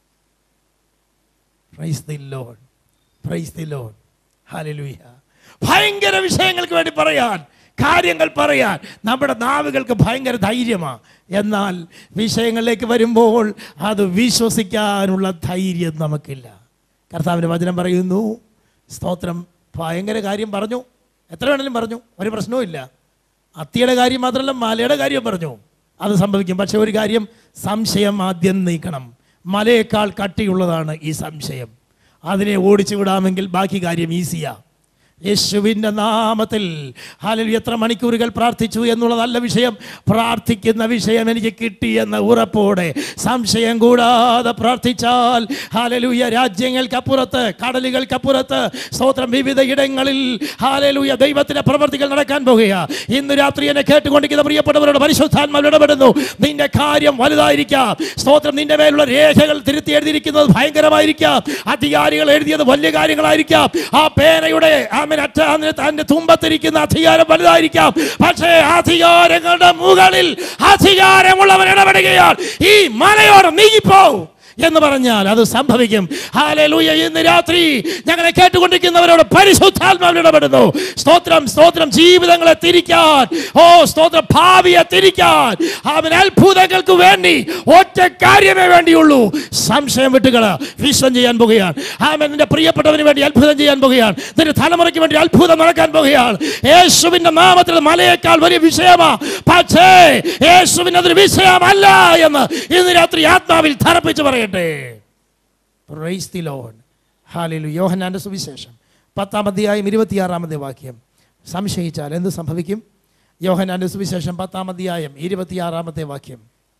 praise the Lord praise the Lord hallelujah ഭയങ്കര വിഷയങ്ങൾക്ക് വേണ്ടി പറയാൻ കാര്യങ്ങൾ പറയാൻ നമ്മുടെ നാവുകൾക്ക് ഭയങ്കര ധൈര്യമാണ് എന്നാൽ വിഷയങ്ങളിലേക്ക് വരുമ്പോൾ അത് വിശ്വസിക്കാനുള്ള ധൈര്യം നമുക്കില്ല കർത്താവിൻ്റെ വചനം പറയുന്നു സ്തോത്രം ഭയങ്കര കാര്യം പറഞ്ഞു എത്ര വേണേലും പറഞ്ഞു ഒരു പ്രശ്നവും ഇല്ല അത്തിയുടെ കാര്യം മാത്രമല്ല മലയുടെ കാര്യം പറഞ്ഞു അത് സംഭവിക്കും പക്ഷെ ഒരു കാര്യം സംശയം ആദ്യം നീക്കണം മലയേക്കാൾ കട്ടിയുള്ളതാണ് ഈ സംശയം അതിനെ ഓടിച്ചു വിടാമെങ്കിൽ ബാക്കി കാര്യം ഈസിയാ യേശുവിൻ്റെ നാമത്തിൽ ഹാലൽ എത്ര മണിക്കൂറുകൾ പ്രാർത്ഥിച്ചു എന്നുള്ളതല്ല വിഷയം പ്രാർത്ഥിക്കുന്ന വിഷയം എനിക്ക് കിട്ടി എന്ന ഉറപ്പോടെ സംശയം കൂടാതെ പ്രാർത്ഥിച്ചാൽ ഹാലലൂയ രാജ്യങ്ങൾക്കപ്പുറത്ത് കടലുകൾക്കപ്പുറത്ത് സ്തോത്രം വിവിധ ഇടങ്ങളിൽ ഹാലലൂയ ദൈവത്തിൻ്റെ പ്രവർത്തികൾ നടക്കാൻ പോകുക ഇന്ന് രാത്രി എന്നെ കേട്ടുകൊണ്ടിരിക്കുന്ന പ്രിയപ്പെട്ടവരോട് പരിശുദ്ധാത്മാവ് ഇടപെടുന്നു നിന്റെ കാര്യം വലുതായിരിക്കാം സ്തോത്രം നിന്റെ മേലുള്ള രേഖകൾ തിരുത്തി എഴുതിയിരിക്കുന്നത് ഭയങ്കരമായിരിക്കാം അധികാരികൾ എഴുതിയത് വലിയ കാര്യങ്ങളായിരിക്കാം ആ പേനയുടെ ആമൻ അറ്റ അതിന്റെ തുമ്പത്തിരിക്കുന്ന അധികാരം വലുതായിരിക്കാം പക്ഷേ അധികാരങ്ങളുടെ മുകളിൽ അധികാരമുള്ളവൻ ഇടപെടുകയാണ് ഈ മലയോട് നീങ്ങിപ്പോ എന്ന് പറഞ്ഞാൽ അത് സംഭവിക്കും ഹാലലൂയ ഇന്ന് രാത്രി ഞങ്ങളെ കേട്ടുകൊണ്ടിരിക്കുന്നവരോട് പരിശുദ്ധാത്മാവിൽ ഇടപെടുന്നു സ്തോത്രം സ്തോത്രം ജീവിതങ്ങളെ തിരിക്കാൻ ഓ സ്തോത്രം ഭാവിയെ തിരിക്കാൻ അവൻ അത്ഭുതങ്ങൾക്ക് വേണ്ടി ഒറ്റ കാര്യമേ വേണ്ടിയുള്ളൂ സംശയം വിട്ടുകള വിശ്വം ചെയ്യാൻ പോകുകയാണ് ആമൻ നിന്റെ പ്രിയപ്പെട്ടവന് വേണ്ടി അത്ഭുതം ചെയ്യാൻ പോകുകയാണ് നിന്റെ തലമുറയ്ക്ക് വേണ്ടി അത്ഭുതം നടക്കാൻ പോകുകയാണ് യേശുവിന്റെ നാമത്തിൽ മലയേക്കാൾ വലിയ വിഷയമാ പക്ഷേ യേശുവിന് അതൊരു വിഷയമല്ല എന്ന് ഇന്ന് രാത്രി ആത്മാവിൽ ധരപ്പിച്ച് പറയട്ടെ Praise the Lord. Hallelujah. യോഹന്നാന്റെ സുവിശേഷം പത്താം അധ്യായം ഇരുപത്തിയാറാമത്തെ വാക്യം സംശയിച്ചാൽ എന്ത് സംഭവിക്കും യോഹന്നാന്റെ സുവിശേഷം പത്താം അധ്യായം ഇരുപത്തിയാറാമത്തെ വാക്യം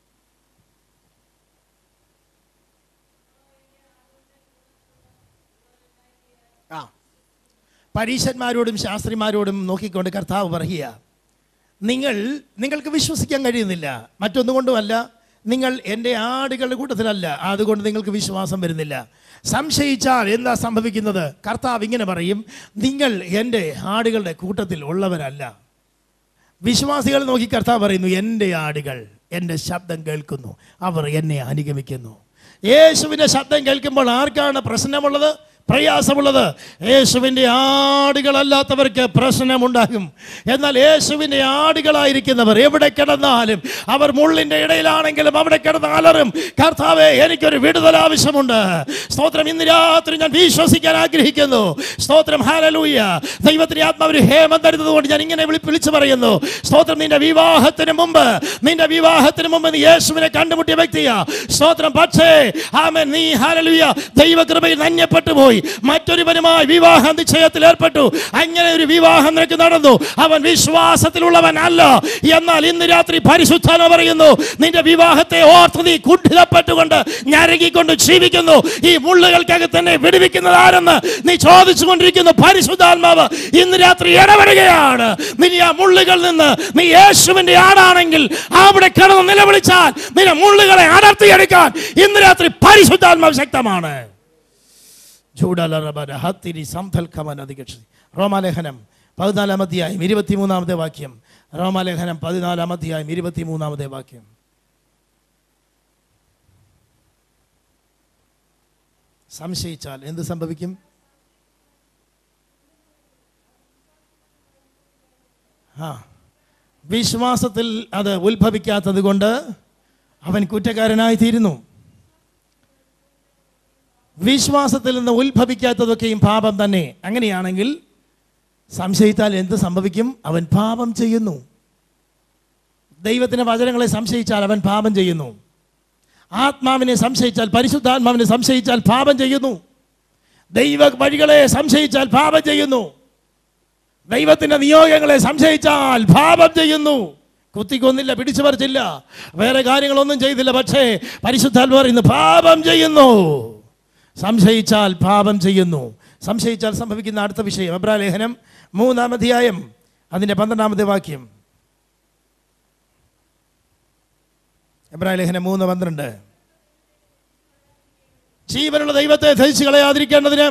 ആ പരീശന്മാരോടും ശാസ്ത്രിമാരോടും നോക്കിക്കൊണ്ട് കർത്താവ് പറയുക നിങ്ങൾ നിങ്ങൾക്ക് വിശ്വസിക്കാൻ കഴിയുന്നില്ല മറ്റൊന്നുകൊണ്ടുമല്ല നിങ്ങൾ എൻ്റെ ആടുകളുടെ കൂട്ടത്തിലല്ല അതുകൊണ്ട് നിങ്ങൾക്ക് വിശ്വാസം വരുന്നില്ല സംശയിച്ചാൽ എന്താ സംഭവിക്കുന്നത് കർത്താവ് ഇങ്ങനെ പറയും നിങ്ങൾ എൻ്റെ ആടുകളുടെ കൂട്ടത്തിൽ ഉള്ളവരല്ല വിശ്വാസികൾ നോക്കി കർത്താവ് പറയുന്നു എൻ്റെ ആടുകൾ എൻ്റെ ശബ്ദം കേൾക്കുന്നു അവർ എന്നെ അനുഗമിക്കുന്നു യേശുവിൻ്റെ ശബ്ദം കേൾക്കുമ്പോൾ ആർക്കാണ് പ്രശ്നമുള്ളത് പ്രയാസമുള്ളത് യേശുവിൻ്റെ ആടുകളല്ലാത്തവർക്ക് പ്രശ്നമുണ്ടാകും എന്നാൽ യേശുവിൻ്റെ ആടുകളായിരിക്കുന്നവർ എവിടെ കിടന്നാലും അവർ മുള്ളിൻ്റെ ഇടയിലാണെങ്കിലും അവിടെ കിടന്ന് അലറും കർത്താവെ എനിക്കൊരു വിടുതൽ ആവശ്യമുണ്ട് സ്തോത്രം ഇന്ന് രാത്രി ഞാൻ വിശ്വസിക്കാൻ ആഗ്രഹിക്കുന്നു സ്തോത്രം ഹാലലൂയ ദൈവത്തിന് ആത്മാവ് ഹേമം തരുന്നത് കൊണ്ട് ഞാൻ ഇങ്ങനെ വിളി വിളിച്ചു പറയുന്നു സ്തോത്രം നിന്റെ വിവാഹത്തിന് മുമ്പ് നിന്റെ വിവാഹത്തിന് മുമ്പ് നീ യേശുവിനെ കണ്ടുമുട്ടിയ വ്യക്തിയാ സ്തോത്രം പക്ഷേ ആമൻ നീ ഹാലലൂയ ദൈവകൃപയിൽ നന്യപ്പെട്ടു പോയി മറ്റൊരുവനുമായി വിവാഹ നിശ്ചയത്തിൽ ഏർപ്പെട്ടു അങ്ങനെ ഒരു വിവാഹം നിനക്ക് നടന്നു അവൻ വിശ്വാസത്തിലുള്ളവൻ അല്ല എന്നാൽ ഇന്ന് രാത്രി പരിശുദ്ധന പറയുന്നു നിന്റെ വിവാഹത്തെ ഓർത്ത് നീ കുണ്ഠിതപ്പെട്ടുകൊണ്ട് ഞരകിക്കൊണ്ട് ജീവിക്കുന്നു ഈ മുള്ളുകൾക്കകത്ത് തന്നെ വിടുവിക്കുന്നത് ആരെന്ന് നീ ചോദിച്ചുകൊണ്ടിരിക്കുന്നു പരിശുദ്ധാത്മാവ് ഇന്ന് രാത്രി ഇടപെടുകയാണ് നീ ആ മുള്ളുകളിൽ നിന്ന് നീ യേശുവിന്റെ ആടാണെങ്കിൽ അവിടെ കിടന്ന് നിലവിളിച്ചാൽ നിന്റെ മുള്ളുകളെ അടർത്തിയെടുക്കാൻ ഇന്ന് രാത്രി പരിശുദ്ധാത്മാവ് ശക്തമാണ് ചൂടലറബര ഹത്തിരി സംതൽക്കമൻ അധികക്ഷി റോമാലേഖനം പതിനാലാം അധ്യായം ഇരുപത്തിമൂന്നാമത്തെ വാക്യം റോമാലേഖനം പതിനാലാം അധ്യായം ഇരുപത്തിമൂന്നാമത്തെ വാക്യം സംശയിച്ചാൽ എന്ത് സംഭവിക്കും ആ വിശ്വാസത്തിൽ അത് ഉത്ഭവിക്കാത്തത് കൊണ്ട് അവൻ കുറ്റക്കാരനായി തീരുന്നു വിശ്വാസത്തിൽ നിന്ന് ഉത്ഭവിക്കാത്തതൊക്കെയും പാപം തന്നെ അങ്ങനെയാണെങ്കിൽ സംശയിച്ചാൽ എന്ത് സംഭവിക്കും അവൻ പാപം ചെയ്യുന്നു ദൈവത്തിൻ്റെ വചനങ്ങളെ സംശയിച്ചാൽ അവൻ പാപം ചെയ്യുന്നു ആത്മാവിനെ സംശയിച്ചാൽ പരിശുദ്ധാത്മാവിനെ സംശയിച്ചാൽ പാപം ചെയ്യുന്നു ദൈവ വഴികളെ സംശയിച്ചാൽ പാപം ചെയ്യുന്നു ദൈവത്തിൻ്റെ നിയോഗങ്ങളെ സംശയിച്ചാൽ പാപം ചെയ്യുന്നു കുത്തിക്കൊന്നില്ല പിടിച്ചു പറിച്ചില്ല വേറെ കാര്യങ്ങളൊന്നും ചെയ്തില്ല പക്ഷേ പരിശുദ്ധാത്മ പറയുന്നു പാപം ചെയ്യുന്നു സംശയിച്ചാൽ പാപം ചെയ്യുന്നു സംശയിച്ചാൽ സംഭവിക്കുന്ന അടുത്ത വിഷയം എബ്രാ ലേഖനം മൂന്നാം അധ്യായം അതിൻ്റെ പന്ത്രണ്ടാമത്തെ വാക്യം എബ്രാ ലേഖനം മൂന്ന് പന്ത്രണ്ട് ജീവനുള്ള ദൈവത്തെ ധരിച്ചു കളയാതിരിക്കേണ്ടതിന്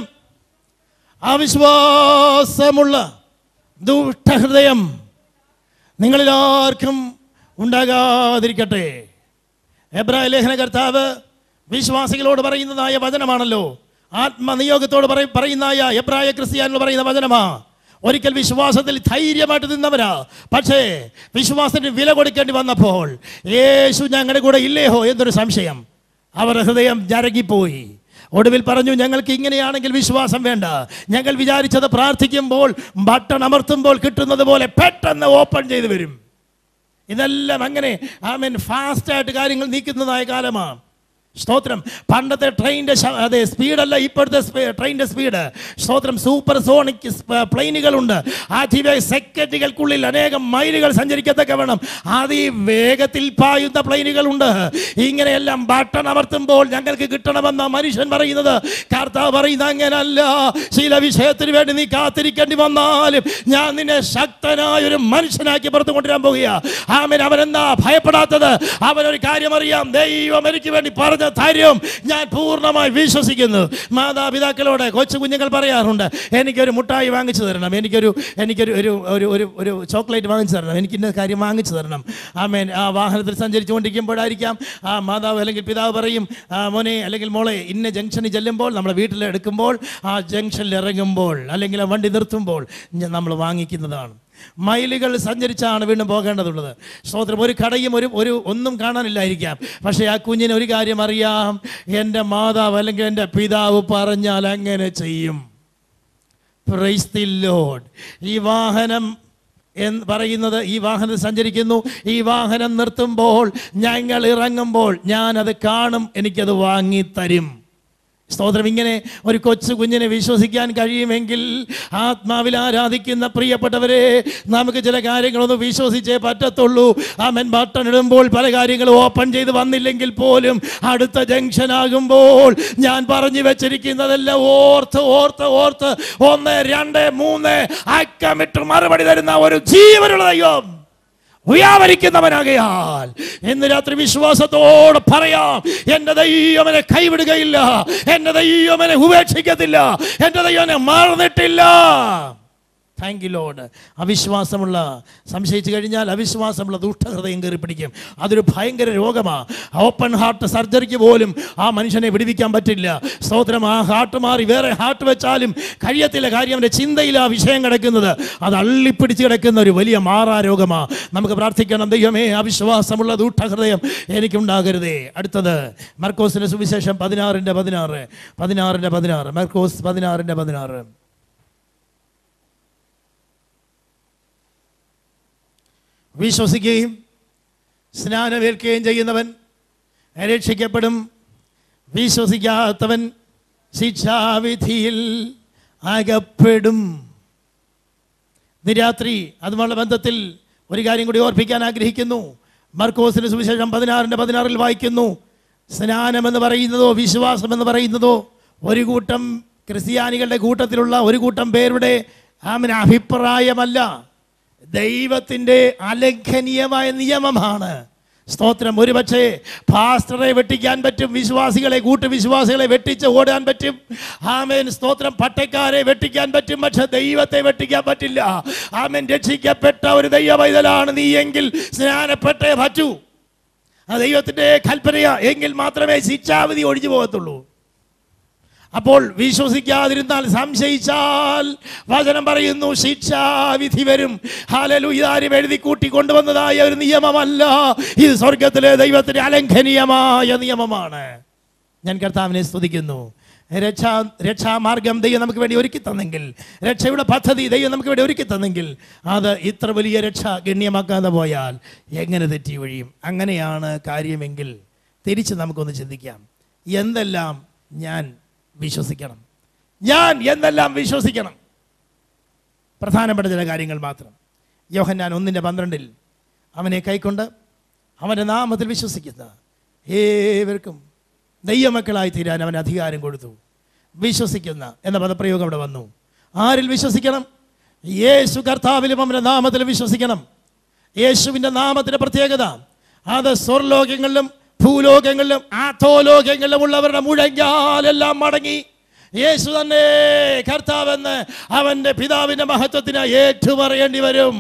അവിശ്വാസമുള്ള ദുഷ്ടഹൃദയം നിങ്ങളിൽ ആർക്കും ഉണ്ടാകാതിരിക്കട്ടെ എബ്രായ ലേഖന കർത്താവ് വിശ്വാസികളോട് പറയുന്നതായ വചനമാണല്ലോ ആത്മനിയോഗത്തോട് പറയ പറയുന്നതായ എബ്രായ ക്രിസ്ത്യാനികൾ പറയുന്ന വചനമാ ഒരിക്കൽ വിശ്വാസത്തിൽ ധൈര്യമായിട്ട് നിന്നവരാ പക്ഷേ വിശ്വാസത്തിന് വില കൊടുക്കേണ്ടി വന്നപ്പോൾ യേശു ഞങ്ങളുടെ കൂടെ ഇല്ലേഹോ എന്നൊരു സംശയം അവരുടെ ഹൃദയം ഞരങ്ങിപ്പോയി ഒടുവിൽ പറഞ്ഞു ഞങ്ങൾക്ക് ഇങ്ങനെയാണെങ്കിൽ വിശ്വാസം വേണ്ട ഞങ്ങൾ വിചാരിച്ചത് പ്രാർത്ഥിക്കുമ്പോൾ ബട്ടൺ അമർത്തുമ്പോൾ കിട്ടുന്നത് പോലെ പെട്ടെന്ന് ഓപ്പൺ ചെയ്തു വരും ഇതെല്ലാം അങ്ങനെ ഐ മീൻ ഫാസ്റ്റായിട്ട് കാര്യങ്ങൾ നീക്കുന്നതായ കാലമാണ് സ്തോത്രം പണ്ടത്തെ ട്രെയിനിൻ്റെ അതെ സ്പീഡല്ല ഇപ്പോഴത്തെ ട്രെയിനിൻ്റെ സ്പീഡ് സ്തോത്രം സൂപ്പർ സോണിക് പ്ലെയിനുകളുണ്ട് അതിവേ സെക്കൻഡുകൾക്കുള്ളിൽ അനേകം മൈലുകൾ സഞ്ചരിക്കത്തക്ക വേണം അതി വേഗത്തിൽ പായുന്ന പ്ലെയിനുകളുണ്ട് ഇങ്ങനെയെല്ലാം ബട്ടൺ അമർത്തുമ്പോൾ ഞങ്ങൾക്ക് കിട്ടണമെന്ന മനുഷ്യൻ പറയുന്നത് കർത്താവ് പറയുന്നത് അങ്ങനല്ല ചില വിഷയത്തിന് വേണ്ടി നീ കാത്തിരിക്കേണ്ടി വന്നാലും ഞാൻ നിന്നെ ശക്തനായ ഒരു മനുഷ്യനാക്കി പുറത്തു കൊണ്ടുവരാൻ പോകുക ആമൻ അവനെന്താ ഭയപ്പെടാത്തത് അവനൊരു കാര്യം അറിയാം ദൈവം എനിക്ക് വേണ്ടി പറഞ്ഞത് പറഞ്ഞ തരും ഞാൻ പൂർണ്ണമായി വിശ്വസിക്കുന്നു മാതാപിതാക്കളോട് കൊച്ചു കുഞ്ഞുങ്ങൾ പറയാറുണ്ട് എനിക്കൊരു മുട്ടായി വാങ്ങിച്ചു തരണം എനിക്കൊരു എനിക്കൊരു ഒരു ഒരു ഒരു ഒരു ചോക്ലേറ്റ് വാങ്ങിച്ചു തരണം എനിക്ക് ഇന്ന കാര്യം വാങ്ങിച്ചു തരണം ആമേൻ ആ വാഹനത്തിൽ സഞ്ചരിച്ചു കൊണ്ടിരിക്കുമ്പോഴായിരിക്കാം ആ മാതാവ് അല്ലെങ്കിൽ പിതാവ് പറയും ആ മോനെ അല്ലെങ്കിൽ മോളെ ഇന്ന ജംഗ്ഷനിൽ ചെല്ലുമ്പോൾ നമ്മുടെ വീട്ടിൽ എടുക്കുമ്പോൾ ആ ജംഗ്ഷനിൽ ഇറങ്ങുമ്പോൾ അല്ലെങ്കിൽ ആ വണ്ടി നിർത്തുമ്പോൾ ഞ- നമ്മൾ വാങ്ങിക്കുന്നതാണ് മൈലുകൾ സഞ്ചരിച്ചാണ് വീണ്ടും പോകേണ്ടതുള്ളത് സ്തോത്രം ഒരു കടയും ഒരു ഒരു ഒന്നും കാണാനില്ലായിരിക്കാം പക്ഷേ ആ കുഞ്ഞിന് ഒരു കാര്യം അറിയാം എൻ്റെ മാതാവ് അല്ലെങ്കിൽ എൻ്റെ പിതാവ് പറഞ്ഞാൽ അങ്ങനെ ചെയ്യും പ്രൈസ് ദി ലോഡ് ഈ വാഹനം എന്ന് പറയുന്നത് ഈ വാഹനം സഞ്ചരിക്കുന്നു ഈ വാഹനം നിർത്തുമ്പോൾ ഞങ്ങൾ ഇറങ്ങുമ്പോൾ ഞാനത് കാണും എനിക്കത് വാങ്ങിത്തരും സ്തോത്രം ഇങ്ങനെ ഒരു കൊച്ചു കുഞ്ഞിനെ വിശ്വസിക്കാൻ കഴിയുമെങ്കിൽ ആത്മാവിൽ ആരാധിക്കുന്ന പ്രിയപ്പെട്ടവരെ നമുക്ക് ചില കാര്യങ്ങളൊന്ന് വിശ്വസിച്ചേ പറ്റത്തുള്ളൂ ആമൻ ബട്ടൺ ഇടുമ്പോൾ പല കാര്യങ്ങളും ഓപ്പൺ ചെയ്ത് വന്നില്ലെങ്കിൽ പോലും അടുത്ത ജംഗ്ഷൻ ആകുമ്പോൾ ഞാൻ പറഞ്ഞു വെച്ചിരിക്കുന്നതെല്ലാം ഓർത്ത് ഓർത്ത് ഓർത്ത് ഒന്ന് രണ്ട് മൂന്ന് അക്കമിട്ട് മറുപടി തരുന്ന ഒരു ജീവനുള്ള ദൈവം ഉയാവരിക്കുന്നവനാകയാൽ ഇന്ന് രാത്രി വിശ്വാസത്തോടെ പറയാം എൻ്റെ ദൈവമനെ കൈവിടുകയില്ല എൻ്റെ ദൈവമനെ ഉപേക്ഷിക്കത്തില്ല എൻ്റെ ദൈവനെ മറന്നിട്ടില്ല താങ്ക് യു ലോഡ് അവിശ്വാസമുള്ള സംശയിച്ചു കഴിഞ്ഞാൽ അവിശ്വാസമുള്ള ദുഷ്ടഹൃദയം കയറി പിടിക്കും അതൊരു ഭയങ്കര രോഗമാണ് ഓപ്പൺ ഹാർട്ട് സർജറിക്ക് പോലും ആ മനുഷ്യനെ വിടുവിക്കാൻ പറ്റില്ല സ്തോത്രം ആ ഹാർട്ട് മാറി വേറെ ഹാർട്ട് വെച്ചാലും കഴിയത്തില്ല കാര്യം അവൻ്റെ ചിന്തയിൽ ആ വിഷയം കിടക്കുന്നത് അത് അള്ളിപ്പിടിച്ച് കിടക്കുന്ന ഒരു വലിയ മാറാരോഗമാണ് നമുക്ക് പ്രാർത്ഥിക്കണം ദൈവമേ അവിശ്വാസമുള്ള ദുഷ്ടഹൃദയം എനിക്കുണ്ടാകരുതേ അടുത്തത് മർക്കോസിൻ്റെ സുവിശേഷം പതിനാറിൻ്റെ പതിനാറ് പതിനാറിൻ്റെ പതിനാറ് മർക്കോസ് പതിനാറിൻ്റെ പതിനാറ് വിശ്വസിക്കുകയും സ്നാനമേൽക്കുകയും ചെയ്യുന്നവൻ രക്ഷിക്കപ്പെടും വിശ്വസിക്കാത്തവൻ ശിക്ഷാവിധിയിൽ അകപ്പെടും ഇന്ന് രാത്രി അതുമുള്ള ബന്ധത്തിൽ ഒരു കാര്യം കൂടി ഓർപ്പിക്കാൻ ആഗ്രഹിക്കുന്നു മർക്കോസിന് സുവിശേഷം പതിനാറിൻ്റെ പതിനാറിൽ വായിക്കുന്നു സ്നാനം എന്ന് പറയുന്നതോ വിശ്വാസം എന്ന് പറയുന്നതോ ഒരു കൂട്ടം ക്രിസ്ത്യാനികളുടെ കൂട്ടത്തിലുള്ള ഒരു കൂട്ടം പേരുടെ ആമിന് അഭിപ്രായമല്ല ദൈവത്തിൻ്റെ അലംഘനീയമായ നിയമമാണ് സ്തോത്രം ഒരുപക്ഷെ പാസ്റ്ററെ വെട്ടിക്കാൻ പറ്റും വിശ്വാസികളെ കൂട്ടുവിശ്വാസികളെ വെട്ടിച്ച് ഓടാൻ പറ്റും ആമേൻ സ്തോത്രം പട്ടക്കാരെ വെട്ടിക്കാൻ പറ്റും പക്ഷെ ദൈവത്തെ വെട്ടിക്കാൻ പറ്റില്ല ആമേൻ രക്ഷിക്കപ്പെട്ട ഒരു ദൈവ പൈതലാണ് നീ എങ്കിൽ സ്നാനപ്പെട്ടേ പറ്റൂ ആ ദൈവത്തിൻ്റെ കൽപ്പനയാ എങ്കിൽ മാത്രമേ ശിക്ഷാവിധി ഒഴിഞ്ഞു പോകത്തുള്ളൂ അപ്പോൾ വിശ്വസിക്കാതിരുന്നാൽ സംശയിച്ചാൽ വചനം പറയുന്നു ശിക്ഷാവിധി വരും ഹാലലു ഇതാരും എഴുതി കൂട്ടി കൊണ്ടുവന്നതായ ഒരു നിയമമല്ല ഇത് സ്വർഗത്തിലെ ദൈവത്തിന്റെ അലംഘനീയമായ നിയമമാണ് ഞാൻ കർത്താവിനെ സ്തുതിക്കുന്നു രക്ഷാ രക്ഷാമാർഗം ദൈവം നമുക്ക് വേണ്ടി ഒരുക്കി തന്നെങ്കിൽ രക്ഷയുടെ പദ്ധതി ദൈവം നമുക്ക് വേണ്ടി ഒരുക്കി തന്നെങ്കിൽ അത് ഇത്ര വലിയ രക്ഷ ഗണ്യമാക്കാതെ പോയാൽ എങ്ങനെ തെറ്റി ഒഴിയും അങ്ങനെയാണ് കാര്യമെങ്കിൽ തിരിച്ച് നമുക്കൊന്ന് ചിന്തിക്കാം എന്തെല്ലാം ഞാൻ വിശ്വസിക്കണം ഞാൻ എന്തെല്ലാം വിശ്വസിക്കണം പ്രധാനപ്പെട്ട ചില കാര്യങ്ങൾ മാത്രം യോഹന്നാൻ ഒന്നിൻ്റെ പന്ത്രണ്ടിൽ അവനെ കൈക്കൊണ്ട് അവൻ്റെ നാമത്തിൽ വിശ്വസിക്കുന്ന ഏവർക്കും ദൈവമക്കളായി തീരാൻ അവൻ അധികാരം കൊടുത്തു വിശ്വസിക്കുന്ന എന്ന പദപ്രയോഗം അവിടെ വന്നു ആരിൽ വിശ്വസിക്കണം യേശു കർത്താവിലും അവൻ്റെ നാമത്തിൽ വിശ്വസിക്കണം യേശുവിൻ്റെ നാമത്തിൻ്റെ പ്രത്യേകത അത് സ്വർലോകങ്ങളിലും ഭൂലോകങ്ങളിലും ആഥോലോകങ്ങളിലും ഉള്ളവരുടെ മുഴങ്കാലെല്ലാം മടങ്ങി യേശു തന്നെ കർത്താവെന്ന് അവൻ്റെ പിതാവിൻ്റെ മഹത്വത്തിന് ഏറ്റുപറയേണ്ടി വരും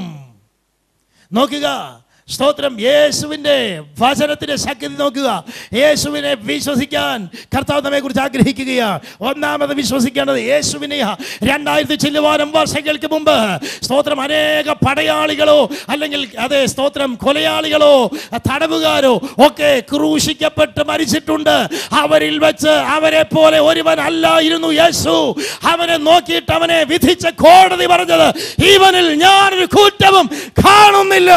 നോക്കുക സ്തോത്രം യേശുവിൻ്റെ വചനത്തിൻ്റെ ശക്തി നോക്കുക യേശുവിനെ വിശ്വസിക്കാൻ കർത്താവ് നമ്മെ കുറിച്ച് ആഗ്രഹിക്കുകയാണ് ഒന്നാമത് വിശ്വസിക്കേണ്ടത് യേശുവിനെ രണ്ടായിരത്തി ചില്ലുവാനം വർഷങ്ങൾക്ക് മുമ്പ് സ്തോത്രം അനേക പടയാളികളോ അല്ലെങ്കിൽ അതെ സ്തോത്രം കൊലയാളികളോ തടവുകാരോ ഒക്കെ ക്രൂശിക്കപ്പെട്ട് മരിച്ചിട്ടുണ്ട് അവരിൽ വെച്ച് അവരെ പോലെ ഒരുവൻ അല്ലായിരുന്നു യേശു അവനെ നോക്കിയിട്ട് അവനെ വിധിച്ച കോടതി പറഞ്ഞത് ഇവനിൽ ഞാനൊരു കുറ്റവും കാണുന്നില്ല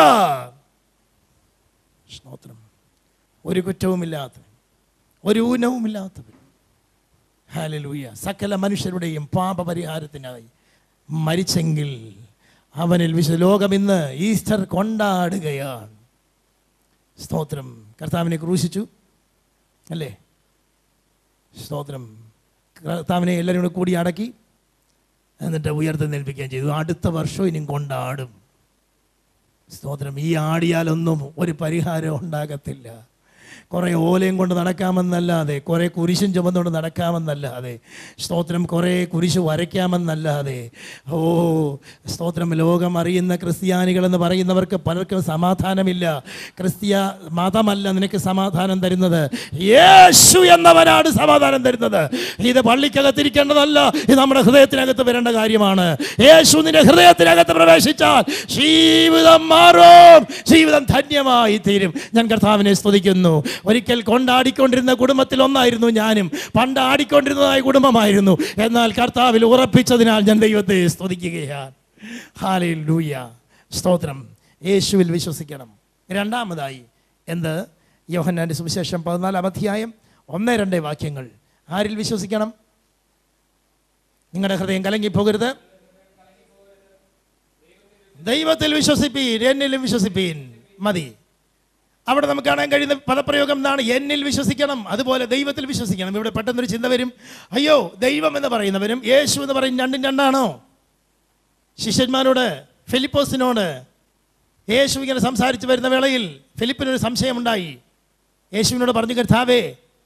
സ്തോത്രം ഒരു കുറ്റവുമില്ലാത്തവൻ ഒരു ഊനവുമില്ലാത്തവൻ ഹാലലൂയ സകല മനുഷ്യരുടെയും പാപപരിഹാരത്തിനായി മരിച്ചെങ്കിൽ അവനിൽ വിശ ലോകം ഇന്ന് ഈസ്റ്റർ കൊണ്ടാടുകയാണ് സ്തോത്രം കർത്താവിനെ ക്രൂശിച്ചു അല്ലേ സ്തോത്രം കർത്താവിനെ എല്ലാവരും കൂടെ കൂടി അടക്കി എന്നിട്ട് ഉയർത്തി നിൽപ്പിക്കുകയും ചെയ്തു അടുത്ത വർഷം ഇനിയും കൊണ്ടാടും സ്തോത്രം ഈ ആടിയാലൊന്നും ഒരു പരിഹാരം ഉണ്ടാകത്തില്ല കുറേ ഓലയും കൊണ്ട് നടക്കാമെന്നല്ലാതെ കുറേ കുരിശും ചുമന്നുകൊണ്ട് നടക്കാമെന്നല്ലാതെ സ്തോത്രം കുറേ കുരിശ് വരയ്ക്കാമെന്നല്ലാതെ ഓ സ്തോത്രം ലോകം അറിയുന്ന ക്രിസ്ത്യാനികളെന്ന് പറയുന്നവർക്ക് പലർക്കും സമാധാനമില്ല ക്രിസ്ത്യ മതമല്ല നിനക്ക് സമാധാനം തരുന്നത് യേശു എന്നവനാണ് സമാധാനം തരുന്നത് ഇത് പള്ളിക്കകത്തിരിക്കേണ്ടതല്ല ഇത് നമ്മുടെ ഹൃദയത്തിനകത്ത് വരേണ്ട കാര്യമാണ് യേശു നിന്റെ ഹൃദയത്തിനകത്ത് പ്രവേശിച്ചാൽ ജീവിതം മാറും ജീവിതം ധന്യമായി തീരും ഞാൻ കർത്താവിനെ സ്തുതിക്കുന്നു ഒരിക്കൽ കൊണ്ടാടിക്കൊണ്ടിരുന്ന കുടുംബത്തിൽ ഒന്നായിരുന്നു ഞാനും പണ്ട് ആടിക്കൊണ്ടിരുന്നതായ കുടുംബമായിരുന്നു എന്നാൽ കർത്താവിൽ ഉറപ്പിച്ചതിനാൽ ഞാൻ ദൈവത്തെ സ്തുതിക്കുകയാണ് ഹാലൂയ സ്തോത്രം യേശുവിൽ വിശ്വസിക്കണം രണ്ടാമതായി എന്ത് യോഹന്നാന്റെ സുവിശേഷം പതിനാലാം അധ്യായം ഒന്ന് രണ്ട് വാക്യങ്ങൾ ആരിൽ വിശ്വസിക്കണം നിങ്ങളുടെ ഹൃദയം കലങ്ങിപ്പോകരുത് ദൈവത്തിൽ വിശ്വസിപ്പീൻ എന്നിലും വിശ്വസിപ്പീൻ മതി അവിടെ നമുക്ക് കാണാൻ കഴിയുന്ന പദപ്രയോഗം എന്താണ് എന്നിൽ വിശ്വസിക്കണം അതുപോലെ ദൈവത്തിൽ വിശ്വസിക്കണം ഇവിടെ പെട്ടെന്നൊരു ചിന്ത വരും അയ്യോ ദൈവം എന്ന് പറയുന്നവരും യേശു എന്ന് പറയും രണ്ടും രണ്ടാണോ ശിഷ്യന്മാരോട് ഫിലിപ്പോസിനോട് യേശു ഇങ്ങനെ സംസാരിച്ചു വരുന്ന വേളയിൽ ഫിലിപ്പിനൊരു സംശയമുണ്ടായി യേശുവിനോട് പറഞ്ഞു കർത്താവേ